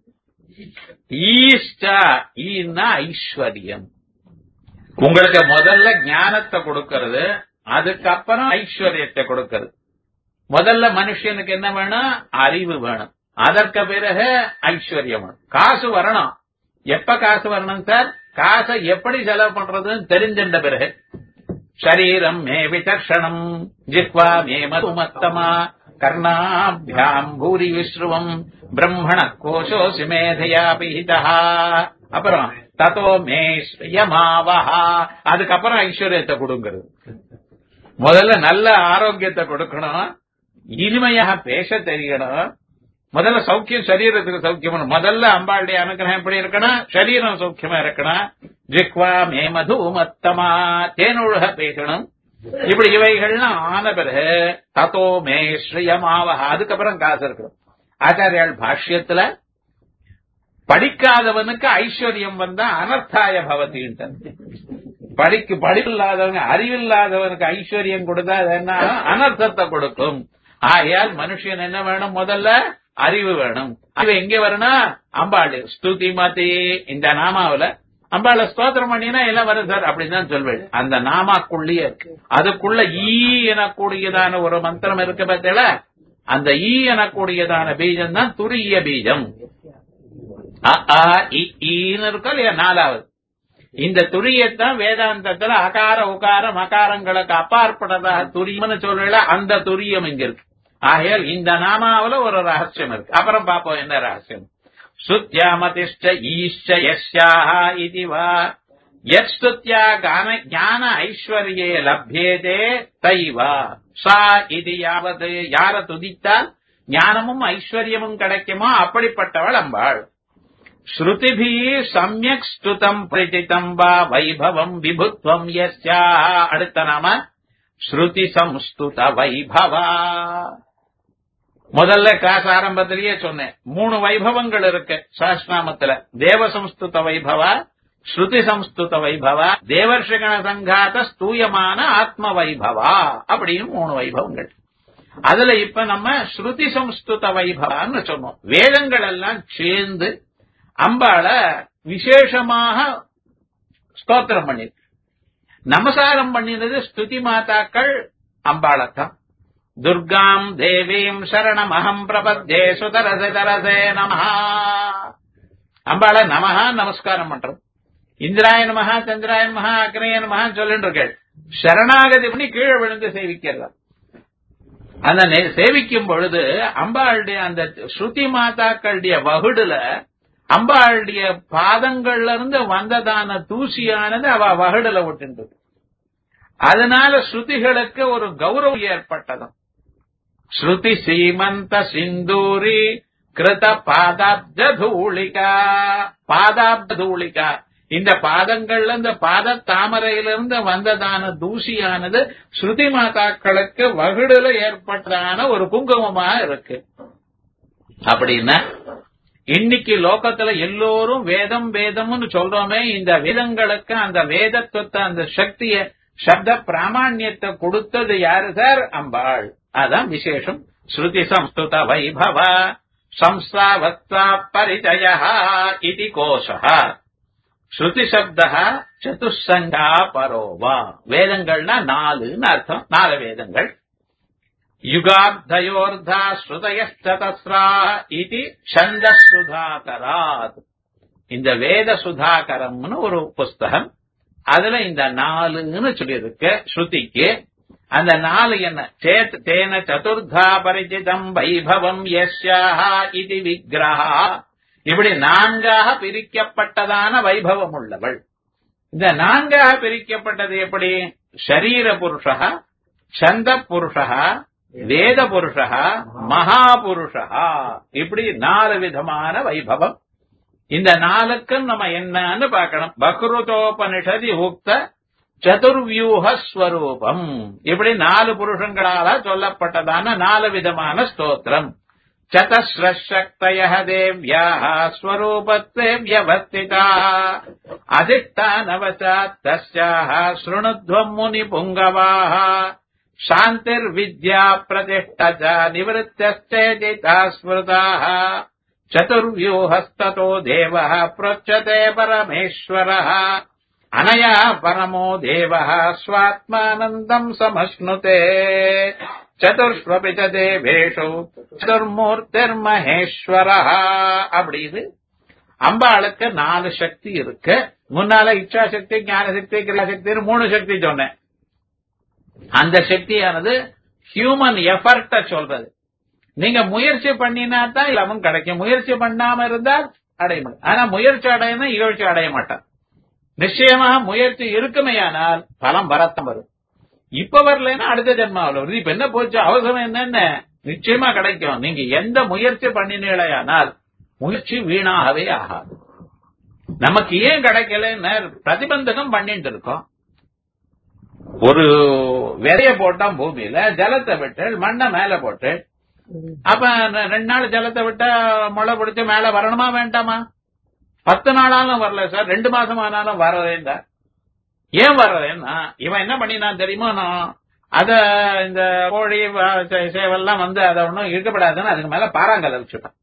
ஈஷ்டா ஈன்னா ஐஸ்வர்யம் உங்களுக்கு முதல்ல ஞானத்தை கொடுக்கறது அதுக்கப்புறம் ஐஸ்வர்யத்தை கொடுக்கறது முதல்ல மனுஷனுக்கு என்ன வேணும் அறிவு வேணும் அதற்கு பிறகு ஐஸ்வர்யம் வேணும் காசு வரணும் எப்ப காசு வரணும் சார் காசை எப்படி செலவு பண்றதுன்னு தெரிஞ்சின்ற பிறகு சரீரம் மே விசர்ஷணம் ஜிஹ்வா மே மதுமத்தமா கர்ணாபியாம் பூரி விஸ்ருவம் பிரம்மண கோஷோசி மேதையா பிஹிதா அப்புறம் தத்தோ மே ஸ்ரீயமாவஹா அதுக்கப்புறம் ஐஸ்வர்யத்தை கொடுங்கிறது முதல்ல நல்ல ஆரோக்கியத்தை கொடுக்கணும் இனிமையாக பேச தெரியணும் முதல்ல சௌக்கியம் சரீரத்துக்கு சௌக்கியம் முதல்ல அம்பாளுடைய அனுகிரகம் எப்படி இருக்கணும் சரீரம் சௌக்கியமா இருக்கணும் ஜிக்வா மே மது மத்தமா தேனொழுக பேசணும் இப்படி இவைகள்லாம் ஆன பிறகு தத்தோ மே ஸ்ரீயமாவக அதுக்கப்புறம் காசு இருக்கணும் ஆச்சாரியால் பாஷ்யத்துல படிக்காதவனுக்கு ஐஸ்வர்யம் வந்தா அனர்த்தாய பவத்தின்ட்டு படிக்கு படிப்பில்லாதவங்க அறிவில்லாதவனுக்கு ஐஸ்வர்யம் கொடுத்தா அது என்ன அனர்த்தத்தை கொடுக்கும் ஆகையால் மனுஷன் என்ன வேணும் முதல்ல அறிவு வேணும் அறிவு எங்க வரணும் அம்பாள் ஸ்துதி மதி இந்த நாமாவில அம்பாள ஸ்தோத்திரம் பண்ணினா எல்லாம் வரும் சார் அப்படின்னு தான் சொல்வேன் அந்த நாமாக்குள்ளேயே இருக்கு அதுக்குள்ள ஈ எனக்கூடியதான ஒரு மந்திரம் இருக்கு பார்த்தல அந்த ஈ எனக்கூடியதான பீஜம் தான் துரிய பீஜம் அ, ஆ, இ, ஈன்னு இருக்கும் இல்லையா நாலாவது இந்த துரியத்தான் வேதாந்தத்துல அகார உகார மகாரங்களுக்கு அப்பாற்பட்டதாக துரியம்னு சொல்லல அந்த துரியம் இங்க இருக்கு ஆகையால் இந்த நாமாவுல ஒரு ரகசியம் இருக்கு அப்புறம் பாப்போம் என்ன ரகசியம் சுத்யாமதிஷ்ட ஈஷ்ட யஸ்யாக இதுவா யஸ்துத்யா கான ஞான ஐஸ்வர்யே லப்யேதே தைவா சா இது யாவது யார துதித்தால் ஞானமும் ஐஸ்வர்யமும் கிடைக்குமோ அப்படிப்பட்டவள் அம்பாள் ஸ்ருதிபி சமயக் ஸ்துதம் பிரதிதம் வா வைபவம் விபுத்வம் யஸ்யா அடுத்த நாம ஸ்ருதி சம்ஸ்துத வைபவா முதல்ல கிளாஸ் ஆரம்பத்திலேயே சொன்னேன் மூணு வைபவங்கள் இருக்கு சஹஸ்நாமத்துல தேவ சம்ஸ்துத வைபவா ஸ்ருதி சம்ஸ்துத வைபவா தேவர்ஷகண சங்காத ஸ்தூயமான ஆத்ம வைபவா அப்படின்னு மூணு வைபவங்கள் அதுல இப்ப நம்ம ஸ்ருதி சம்ஸ்துத வைபவான்னு சொன்னோம் வேதங்கள் எல்லாம் சேர்ந்து அம்பாள விசேஷமாக ஸ்தோத்திரம் பண்ணிருக்கு நமசாரம் பண்ணினது ஸ்துதி மாதாக்கள் அம்பாளத்தான் துர்காம் தேவீம் சரணமஹம் பிரபத்தே சுதரசே தரசே நமஹா அம்பாள நமஹா நமஸ்காரம் பண்றோம் இந்திராய நமஹா சந்திராய நமஹா அக்னேய நமஹா சொல்லிட்டு இருக்கேள் சரணாகதி பண்ணி கீழே விழுந்து சேவிக்கிறதா அந்த நே- சேவிக்கும் பொழுது அம்பாளுடைய அந்த ஸ்ருதி மாதாக்களுடைய வகுடுல அம்பாளுடைய பாதங்கள்ல இருந்து வந்ததான தூசியானது அவ வகடுல விட்டுன்றது அதனால ஸ்ருதிகளுக்கு ஒரு கௌரவம் ஏற்பட்டதும் ஸ்ருதி சீமந்த சிந்தூரி கிருத பாதாப்த தூளிகா பாதாப்த தூளிகா இந்த பாதங்கள்ல இந்த பாத தாமரையிலிருந்து வந்ததான தூசியானது ஸ்ருதி மாதாக்களுக்கு வகுடுல ஏற்பட்டதான ஒரு குங்குமமா இருக்கு அப்படின்னா இன்னைக்கு லோகத்துல எல்லோரும் வேதம் வேதம்னு சொல்றோமே இந்த வேதங்களுக்கு அந்த வேதத்துவத்தை அந்த சக்திய சப்த பிராமணியத்தை கொடுத்தது யாரு சார் அம்பாள் அதான் விசேஷம் ஸ்ருதி சம்ஸ்கிருத வைபவ சம்ஸ்தாவஸ்தா பரிச்சய இது கோஷ ஸ்ருதி சப்த சதுசங்கா பரோவா வேதங்கள்னா நாலுன்னு அர்த்தம் நாலு வேதங்கள் யுகார்த்தயோர்தா ஸ்ருதயஸ்ததஸ்ரா இது சந்த சுதாகராத் இந்த வேத சுதாகரம்னு ஒரு புஸ்தகம் அதுல இந்த நாலுன்னு சொல்லியிருக்கு ஸ்ருதிக்கு அந்த நாலு என்ன சேத் தேன சதுர்தா பரிச்சிதம் வைபவம் யஸ்யாஹா இது விக்கிரஹா இப்படி நான்காக பிரிக்கப்பட்டதான வைபவம் உள்ளவள் இந்த நான்காக பிரிக்கப்பட்டது எப்படி ஷரீர புருஷா சந்த புருஷா வேத புருஷா மகாபுருஷா இப்படி நாலு விதமான வைபவம் இந்த நாளுக்கும் நம்ம என்னன்னு பார்க்கணும் பக்ருதோபனிஷதி உக்த சதுர்வியூக ஸ்வரூபம் இப்படி நாலு புருஷங்களால சொல்லப்பட்டதான நாலு விதமான ஸ்தோத்திரம் சதஸ்ரக்தய தேவ்யா ஸ்வரூபத்தே வியவஸ்திதா அதிஷ்டானவசாத் தஸ்யாः शृणुध्वम् मुनिपुङ्गवाः शान्तिर्विद्या प्रतिष्ठा च निवृत्तश्चेदिता स्मृताः चतुर्व्यूहस्ततो देवः प्रोच्यते परमेश्वरः अनया परमो देवः स्वात्मानन्दम् समश्नुते சதுர்ஸ்வபி தேவேஷு சதுர்மூர்த்திர்மகேஸ்வரஹ அப்படின்னு அம்பாளுக்கு நாலு சக்தி இருக்கு முன்னால இச்சா சக்தி ஞான சக்தி கிரியாசக்தி மூணு சக்தி சொன்னேன் அந்த சக்தியானது ஹியூமன் எஃபர்ட்ட சொல்றது நீங்க முயற்சி பண்ணினா தான் இல்லாமல் கிடைக்கும் முயற்சி பண்ணாம இருந்தால் அடைய முடியும் ஆனா முயற்சி அடையணும் இகழ்ச்சி அடைய மாட்டான் நிச்சயமாக முயற்சி இருக்குமேயானால் பலம் வரத்தம் வரும் இப்ப வரலன்னா அடுத்த ஜென்மாவில் வருது இப்ப என்ன போச்சு அவசரம் என்னென்ன நிச்சயமா கிடைக்கும் நீங்க எந்த முயற்சி பண்ணினீழையானால் முயற்சி வீணாகவே ஆகாது நமக்கு ஏன் கிடைக்கலன்னு பிரதிபந்தகம் பண்ணிட்டு இருக்கோம் ஒரு விதைய போட்டான் பூமியில ஜலத்தை விட்டு மண்ணை மேல போட்டு அப்ப ரெண்டு நாள் ஜலத்தை விட்டா முளை பிடிச்சு மேல வரணுமா வேண்டாமா பத்து நாளாலும் வரல சார் ரெண்டு மாசம் ஆனாலும் வரலேண்டா ஏன் வர்றேன்னா இவன் என்ன பண்ணினான் தெரியுமா நான் அத இந்த கோழி சேவெல்லாம் வந்து அதை ஒன்றும் இருக்கப்படாதுன்னு அதுக்கு மேல பாறாங்கல்ல வச்சுட்டான்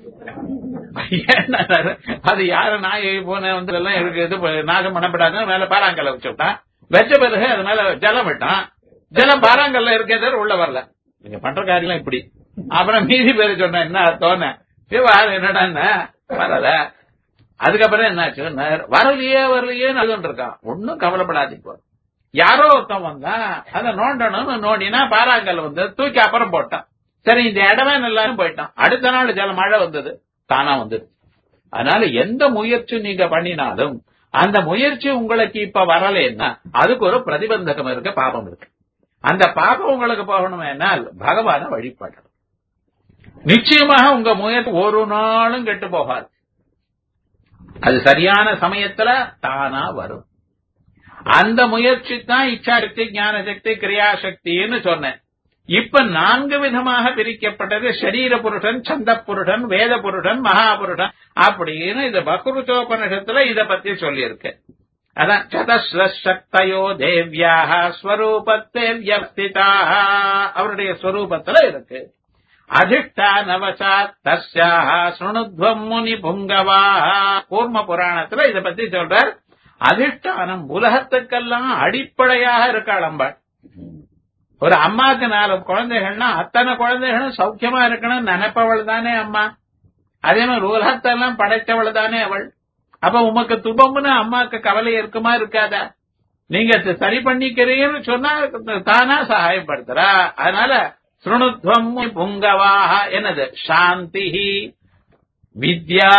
அது யாரு நாய் பூனை வந்து எல்லாம் இருக்கு இது நாசம் பண்ணப்படாதுன்னு மேல பாறாங்கல்ல வச்சுட்டான் வச்ச பிறகு அது மேல ஜலம் விட்டான் ஜலம் பாறாங்கல்ல இருக்கே தவிர உள்ள வரல நீங்க பண்ற காரியம் இப்படி அப்புறம் மீதி பேரு சொன்ன என்ன தோண என்னடா வரல அதுக்கப்புறம் என்னாச்சு வரலையே வரலையேன்னு அது இருக்கான் ஒன்னும் கவலைப்படாதீங்க யாரோ ஒருத்தன் வந்தா அதை நோண்டணும்னு நோண்டினா பாறாங்கல் வந்து தூக்கி அப்புறம் போட்டான் சரி இந்த இடமே எல்லாரும் போயிட்டான் அடுத்த நாள் ஜல மழை வந்தது தானா வந்தது அதனால எந்த முயற்சி நீங்க பண்ணினாலும் அந்த முயற்சி உங்களுக்கு இப்ப வரலன்னா அதுக்கு ஒரு பிரதிபந்தகம் இருக்கு பாபம் இருக்கு அந்த பாபம் உங்களுக்கு போகணுமேனால் பகவான வழிபடணும் நிச்சயமாக உங்க முயற்சி ஒரு நாளும் கெட்டு போகாது அது சரியான சமயத்துல தானா வரும் அந்த முயற்சி தான் இச்சா சக்தி ஞான சக்தி கிரியாசக்தின்னு சொன்னேன் இப்ப நான்கு விதமாக பிரிக்கப்பட்டது ஷரீர புருஷன் சந்த புருஷன் வேத புருஷன் மகாபுருஷன் அப்படின்னு இது பக்ருச்சோபனிஷத்துல இத பத்தி சொல்லியிருக்கு அதான் சதஸ்ரக்தயோ தேவ்யாக ஸ்வரூபத்தே வியஸ்திதாக அவருடைய ஸ்வரூபத்துல இருக்கு அதிஷ்டானவசாத் தஸ்யாக சுணுத்வம் முனி புங்கவாக கூர்ம புராணத்துல இத பத்தி சொல்றார் அதிஷ்டானம் உலகத்துக்கெல்லாம் அடிப்படையாக இருக்காள் அம்பாள் ஒரு அம்மாக்கு நாலு குழந்தைகள்னா அத்தனை குழந்தைகளும் சௌக்கியமா இருக்கணும் நினைப்பவள் தானே அம்மா அதே மாதிரி உலகத்தெல்லாம் படைத்தவள் தானே அவள் அப்ப உமக்கு துபம்னு அம்மாக்கு கவலை இருக்குமா இருக்காதா நீங்க சரி பண்ணிக்கிறீங்கன்னு சொன்னா தானா சகாயப்படுத்துறா அதனால சுணுத்வம் புங்கவாக என்னது சாந்தி வித்யா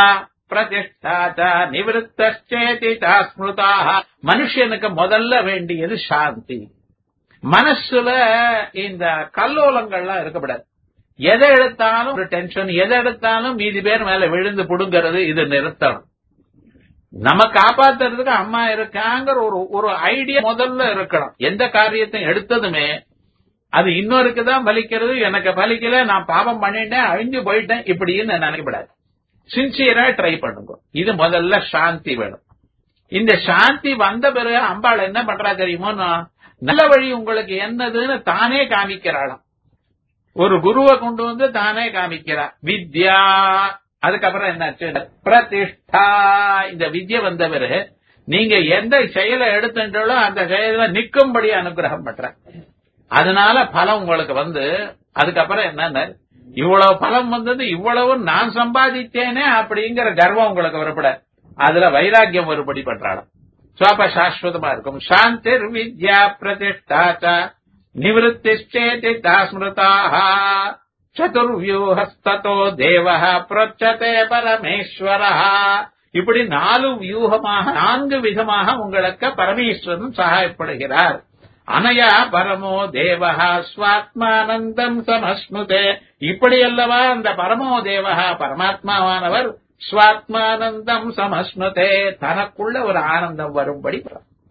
பிரதிஷ்டாச்ச நிவத்தேதி ஸ்மிருதா மனுஷனுக்கு முதல்ல வேண்டியது சாந்தி மனசுல இந்த கல்லோலங்கள்லாம் இருக்கக்கூடாது எதை எடுத்தாலும் ஒரு டென்ஷன் எதை எடுத்தாலும் மீதி பேர் மேல விழுந்து புடுங்கிறது இது நிறுத்தணும் நம்ம காப்பாத்துறதுக்கு அம்மா இருக்காங்கிற ஒரு ஒரு ஐடியா முதல்ல இருக்கணும் எந்த காரியத்தையும் எடுத்ததுமே அது இன்னொருக்கு தான் பலிக்கிறது எனக்கு பலிக்கல நான் பாவம் பண்ணிட்டேன் அழிஞ்சு போயிட்டேன் இப்படின்னு நினைக்கப்படாது சின்சியரா ட்ரை பண்ணுங்க இது முதல்ல சாந்தி வேணும் இந்த சாந்தி வந்த பிறகு அம்பாள் என்ன பண்றா தெரியுமோ நல்ல வழி உங்களுக்கு என்னதுன்னு தானே காமிக்கிறாளாம் ஒரு குருவை கொண்டு வந்து தானே காமிக்கிறா வித்யா அதுக்கப்புறம் என்னாச்சு பிரதிஷ்டா இந்த வித்ய வந்த பிறகு நீங்க எந்த செயலை எடுத்துட்டோ அந்த செயல நிக்கும்படி அனுகிரகம் பண்ற அதனால பலம் உங்களுக்கு வந்து அதுக்கப்புறம் என்னன்னா இவ்வளவு பலம் வந்தது இவ்வளவு நான் சம்பாதித்தேனே அப்படிங்கிற கர்வம் உங்களுக்கு வரப்பட அதுல வைராக்கியம் ஒருபடி பண்றாளாம் சுவாப சாஸ்வதமா இருக்கும் சாந்திர் வித்யா பிரதிஷ்டா நிவத்திச்சேதி தாஸ்மிருதாக சதுர்வியூஹஸ்தோ தேவ புரட்சதே பரமேஸ்வர இப்படி நாலு வியூகமாக நான்கு விதமாக உங்களுக்கு பரமேஸ்வரன் சகாயப்படுகிறார் அனயா பரமோ தேவஹா ஸ்வாத்மானந்தம் சமஸ்முதே இப்படி அல்லவா அந்த பரமோ தேவஹா பரமாத்மாவானவர் ஸ்வாத்மானந்தம் சமஸ்முதே தனக்குள்ள ஒரு ஆனந்தம் வரும்படி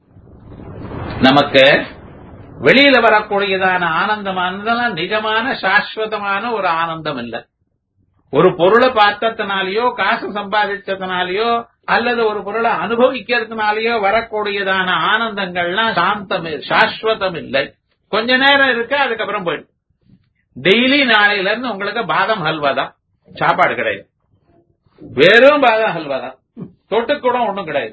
நமக்கு வெளியில வரக்கூடியதான ஆனந்தமானதெல்லாம் நிஜமான சாஸ்வதமான ஒரு ஆனந்தம் இல்லை ஒரு பொருளை பார்த்ததுனாலயோ காசு சம்பாதிச்சதுனாலயோ அல்லது ஒரு பொருளை அனுபவிக்கிறதுனாலயோ வரக்கூடியதான ஆனந்தங்கள்லாம் சாந்தம் சாஸ்வதம் இல்லை கொஞ்ச நேரம் இருக்கு அதுக்கப்புறம் போயிடும் டெய்லி நாளையில இருந்து உங்களுக்கு பாதம் ஹல்வா தான் சாப்பாடு கிடையாது வெறும் பாதம் ஹல்வா தான் தொட்டுக்கூட ஒண்ணும் கிடையாது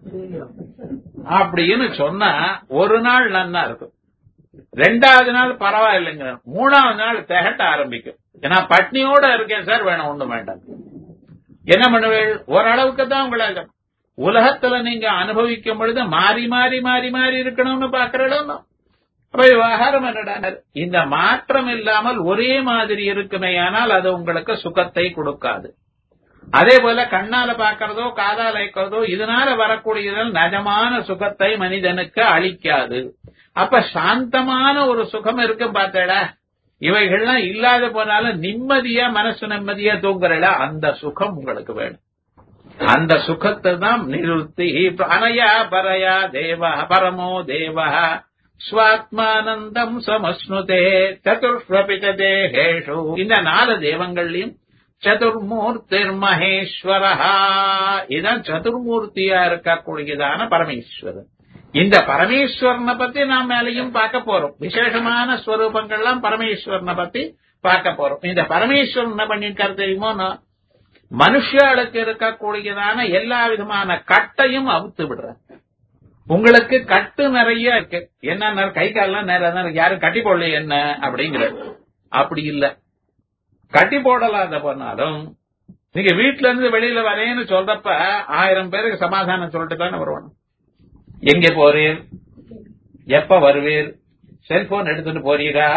அப்படின்னு சொன்னா ஒரு நாள் நன்னா இருக்கும் ரெண்டாவது நாள் பரவாயில்லைங்க மூணாவது நாள் திகட்ட ஆரம்பிக்கும் ஏன்னா பட்னியோட இருக்கேன் சார் வேணும் ஒண்ணும் வேண்டாம் என்ன பண்ணுவேள் ஓரளவுக்கு தான் உங்களை உலகத்துல நீங்க அனுபவிக்கும் பொழுது மாறி மாறி மாறி மாறி இருக்கணும்னு பாக்குறோம் அப்ப விவகாரம் என்னடா இந்த மாற்றம் இல்லாமல் ஒரே மாதிரி இருக்குமே ஆனால் அது உங்களுக்கு சுகத்தை கொடுக்காது அதே போல கண்ணால பாக்கிறதோ காதால வைக்கிறதோ இதனால வரக்கூடியதில் நிஜமான சுகத்தை மனிதனுக்கு அளிக்காது அப்ப சாந்தமான ஒரு சுகம் இருக்கும் பார்த்தேடா இவைகள்லாம் இல்லாத போனாலும் நிம்மதியா மனசு நிம்மதியா தூங்குறல அந்த சுகம் உங்களுக்கு வேணும் அந்த சுகத்தை தான் நிறுத்தி அனயா பரயா தேவ பரமோ தேவ ஸ்வாத்மானந்தம் சமஸ்னுதே சதுர்ஸ்வபித தேகேஷு இந்த நாலு தேவங்கள்லயும் சதுர்மூர்த்திர் மகேஸ்வரஹா இதான் சதுர்மூர்த்தியா இருக்கக்கூடியதான பரமேஸ்வரன் இந்த பரமேஸ்வரனை பத்தி நாம் மேலையும் பார்க்க போறோம் விசேஷமான ஸ்வரூபங்கள்லாம் பரமேஸ்வரனை பத்தி பார்க்க போறோம் இந்த பரமேஸ்வரன் என்ன பண்ணிருக்காரு தெரியுமோ மனுஷாளுக்கு இருக்கக்கூடியதான எல்லா விதமான கட்டையும் அவுத்து விடுற உங்களுக்கு கட்டு நிறைய இருக்கு என்ன கை கால்லாம் நிறைய யாரும் கட்டி போடல என்ன அப்படிங்கிற அப்படி இல்ல கட்டி போடலாத போனாலும் நீங்க வீட்டுல இருந்து வெளியில வரேன்னு சொல்றப்ப ஆயிரம் பேருக்கு சமாதானம் சொல்லிட்டு தானே வருவானு எங்க போறீர் எப்ப வருவீர் செல்போன் எடுத்துட்டு போறீரா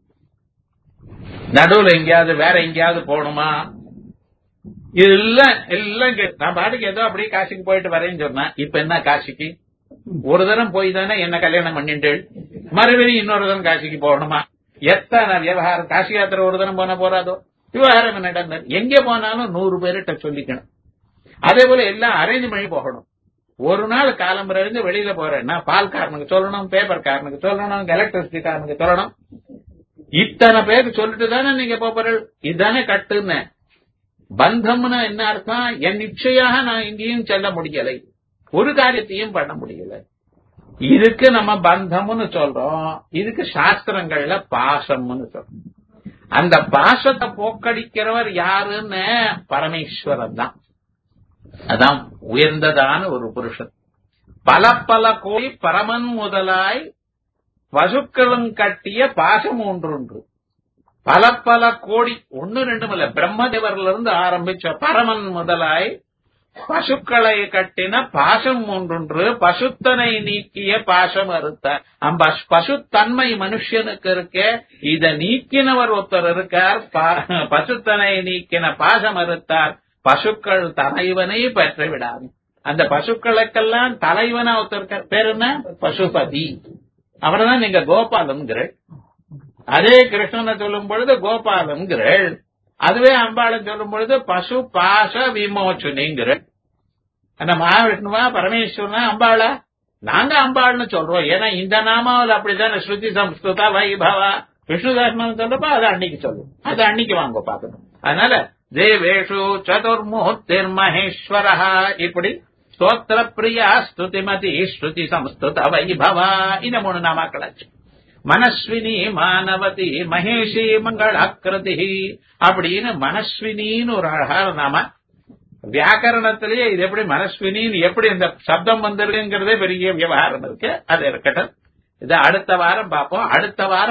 நடுவுல எங்கேயாவது வேற எங்கேயாவது போகணுமா இது எல்லாம் எல்லாம் நான் பாட்டுக்கு ஏதோ அப்படியே காசிக்கு போயிட்டு வரேன்னு சொன்னேன் இப்ப என்ன காசிக்கு ஒரு தரம் போய் தானே என்ன கல்யாணம் பண்ணிட்டு மறுபடியும் இன்னொரு தரம் காசிக்கு போகணுமா எத்தனை விவகாரம் காசி யாத்திரை ஒரு தரம் போனா போறாதோ விவகாரம் என்ன எங்க போனாலும் நூறு பேர்கிட்ட சொல்லிக்கணும் அதே போல எல்லாம் அரேஞ்ச் பண்ணி போகணும் ஒரு நாள் காலம்புற இருந்து வெளியில போறேன்னா பால் காரனுக்கு சொல்லணும் பேப்பர் காரனுக்கு சொல்லணும் எலக்ட்ரிசிட்டி காரனுக்கு சொல்லணும் இத்தனை பேருக்கு சொல்லிட்டு தானே நீங்க போறீர்கள் இதுதானே கட்டுன்னு பந்தம்னு என்ன அர்த்தம் என் நிச்சயாக நான் எங்கேயும் செல்ல முடியலை ஒரு காரியத்தையும் பண்ண முடியல இதுக்கு நம்ம பந்தம்னு சொல்றோம் இதுக்கு சாஸ்திரங்கள்ல பாசம்னு சொல்றோம் அந்த பாசத்தை போக்கடிக்கிறவர் யாருன்னு பரமேஸ்வரன் தான் அதான் உயர்ந்ததான ஒரு புருஷன் பல பல கோடி பரமன் முதலாய் பசுக்களும் கட்டிய பாசம் ஒன்றொன்று பல பல கோடி ஒன்னு ரெண்டும் இல்ல பிரம்மதேவர்ல இருந்து ஆரம்பிச்ச பரமன் முதலாய் பசுக்களை கட்டின பாசம் ஒன்றொன்று பசுத்தனை நீக்கிய பாசம் அறுத்தார் அந்த பசுத்தன்மை மனுஷனுக்கு இருக்க இத நீக்கினவர் ஒருத்தர் இருக்கார் பசுத்தனை நீக்கின பாசம் அறுத்தார் பசுக்கள் தலைவனை பெற்று விடாது அந்த பசுக்களுக்கெல்லாம் தலைவனா ஒருத்தர் பேர் என்ன பசுபதி அவர்தான் நீங்க கோபாலம்ங்கிற அதே கிருஷ்ணனை சொல்லும் பொழுது கோபாலம்ங்கிறள் அதுவே அம்பாளை சொல்லும் பொழுது பசு பாச விமோச்சுனிங்கிற அந்த மகாவிஷ்ணுவா பரமேஸ்வரனா அம்பாளா நாங்க அம்பாள்னு சொல்றோம் ஏன்னா இந்த நாமாவில் அப்படித்தானே ஸ்ருதி சம்ஸ்கிருதா வைபவா விஷ்ணு தர்மம் சொல்றப்ப அதை அன்னைக்கு சொல்லும் அது அன்னைக்கு வாங்க பாக்கணும் அதனால தேவேஷு சதுர்மூர்த்திர் மகேஸ்வர இப்படி ஸ்தோத்திர பிரியா ஸ்துதிமதி ஸ்ருதி சம்ஸ்கிருத வைபவா இந்த மூணு நாமாக்களாச்சு மனஸ்வினி மானவதி மகேஷி மங்களாக்கிருதி அப்படின்னு மனஸ்வினின்னு ஒரு அழகான நாம வியாக்கரணத்திலேயே இது எப்படி மனஸ்வினின்னு எப்படி இந்த சப்தம் வந்திருக்குங்கிறதே பெரிய விவகாரம் இருக்கு அது இருக்கட்டும் இது அடுத்த வாரம் பார்ப்போம் அடுத்த வாரம்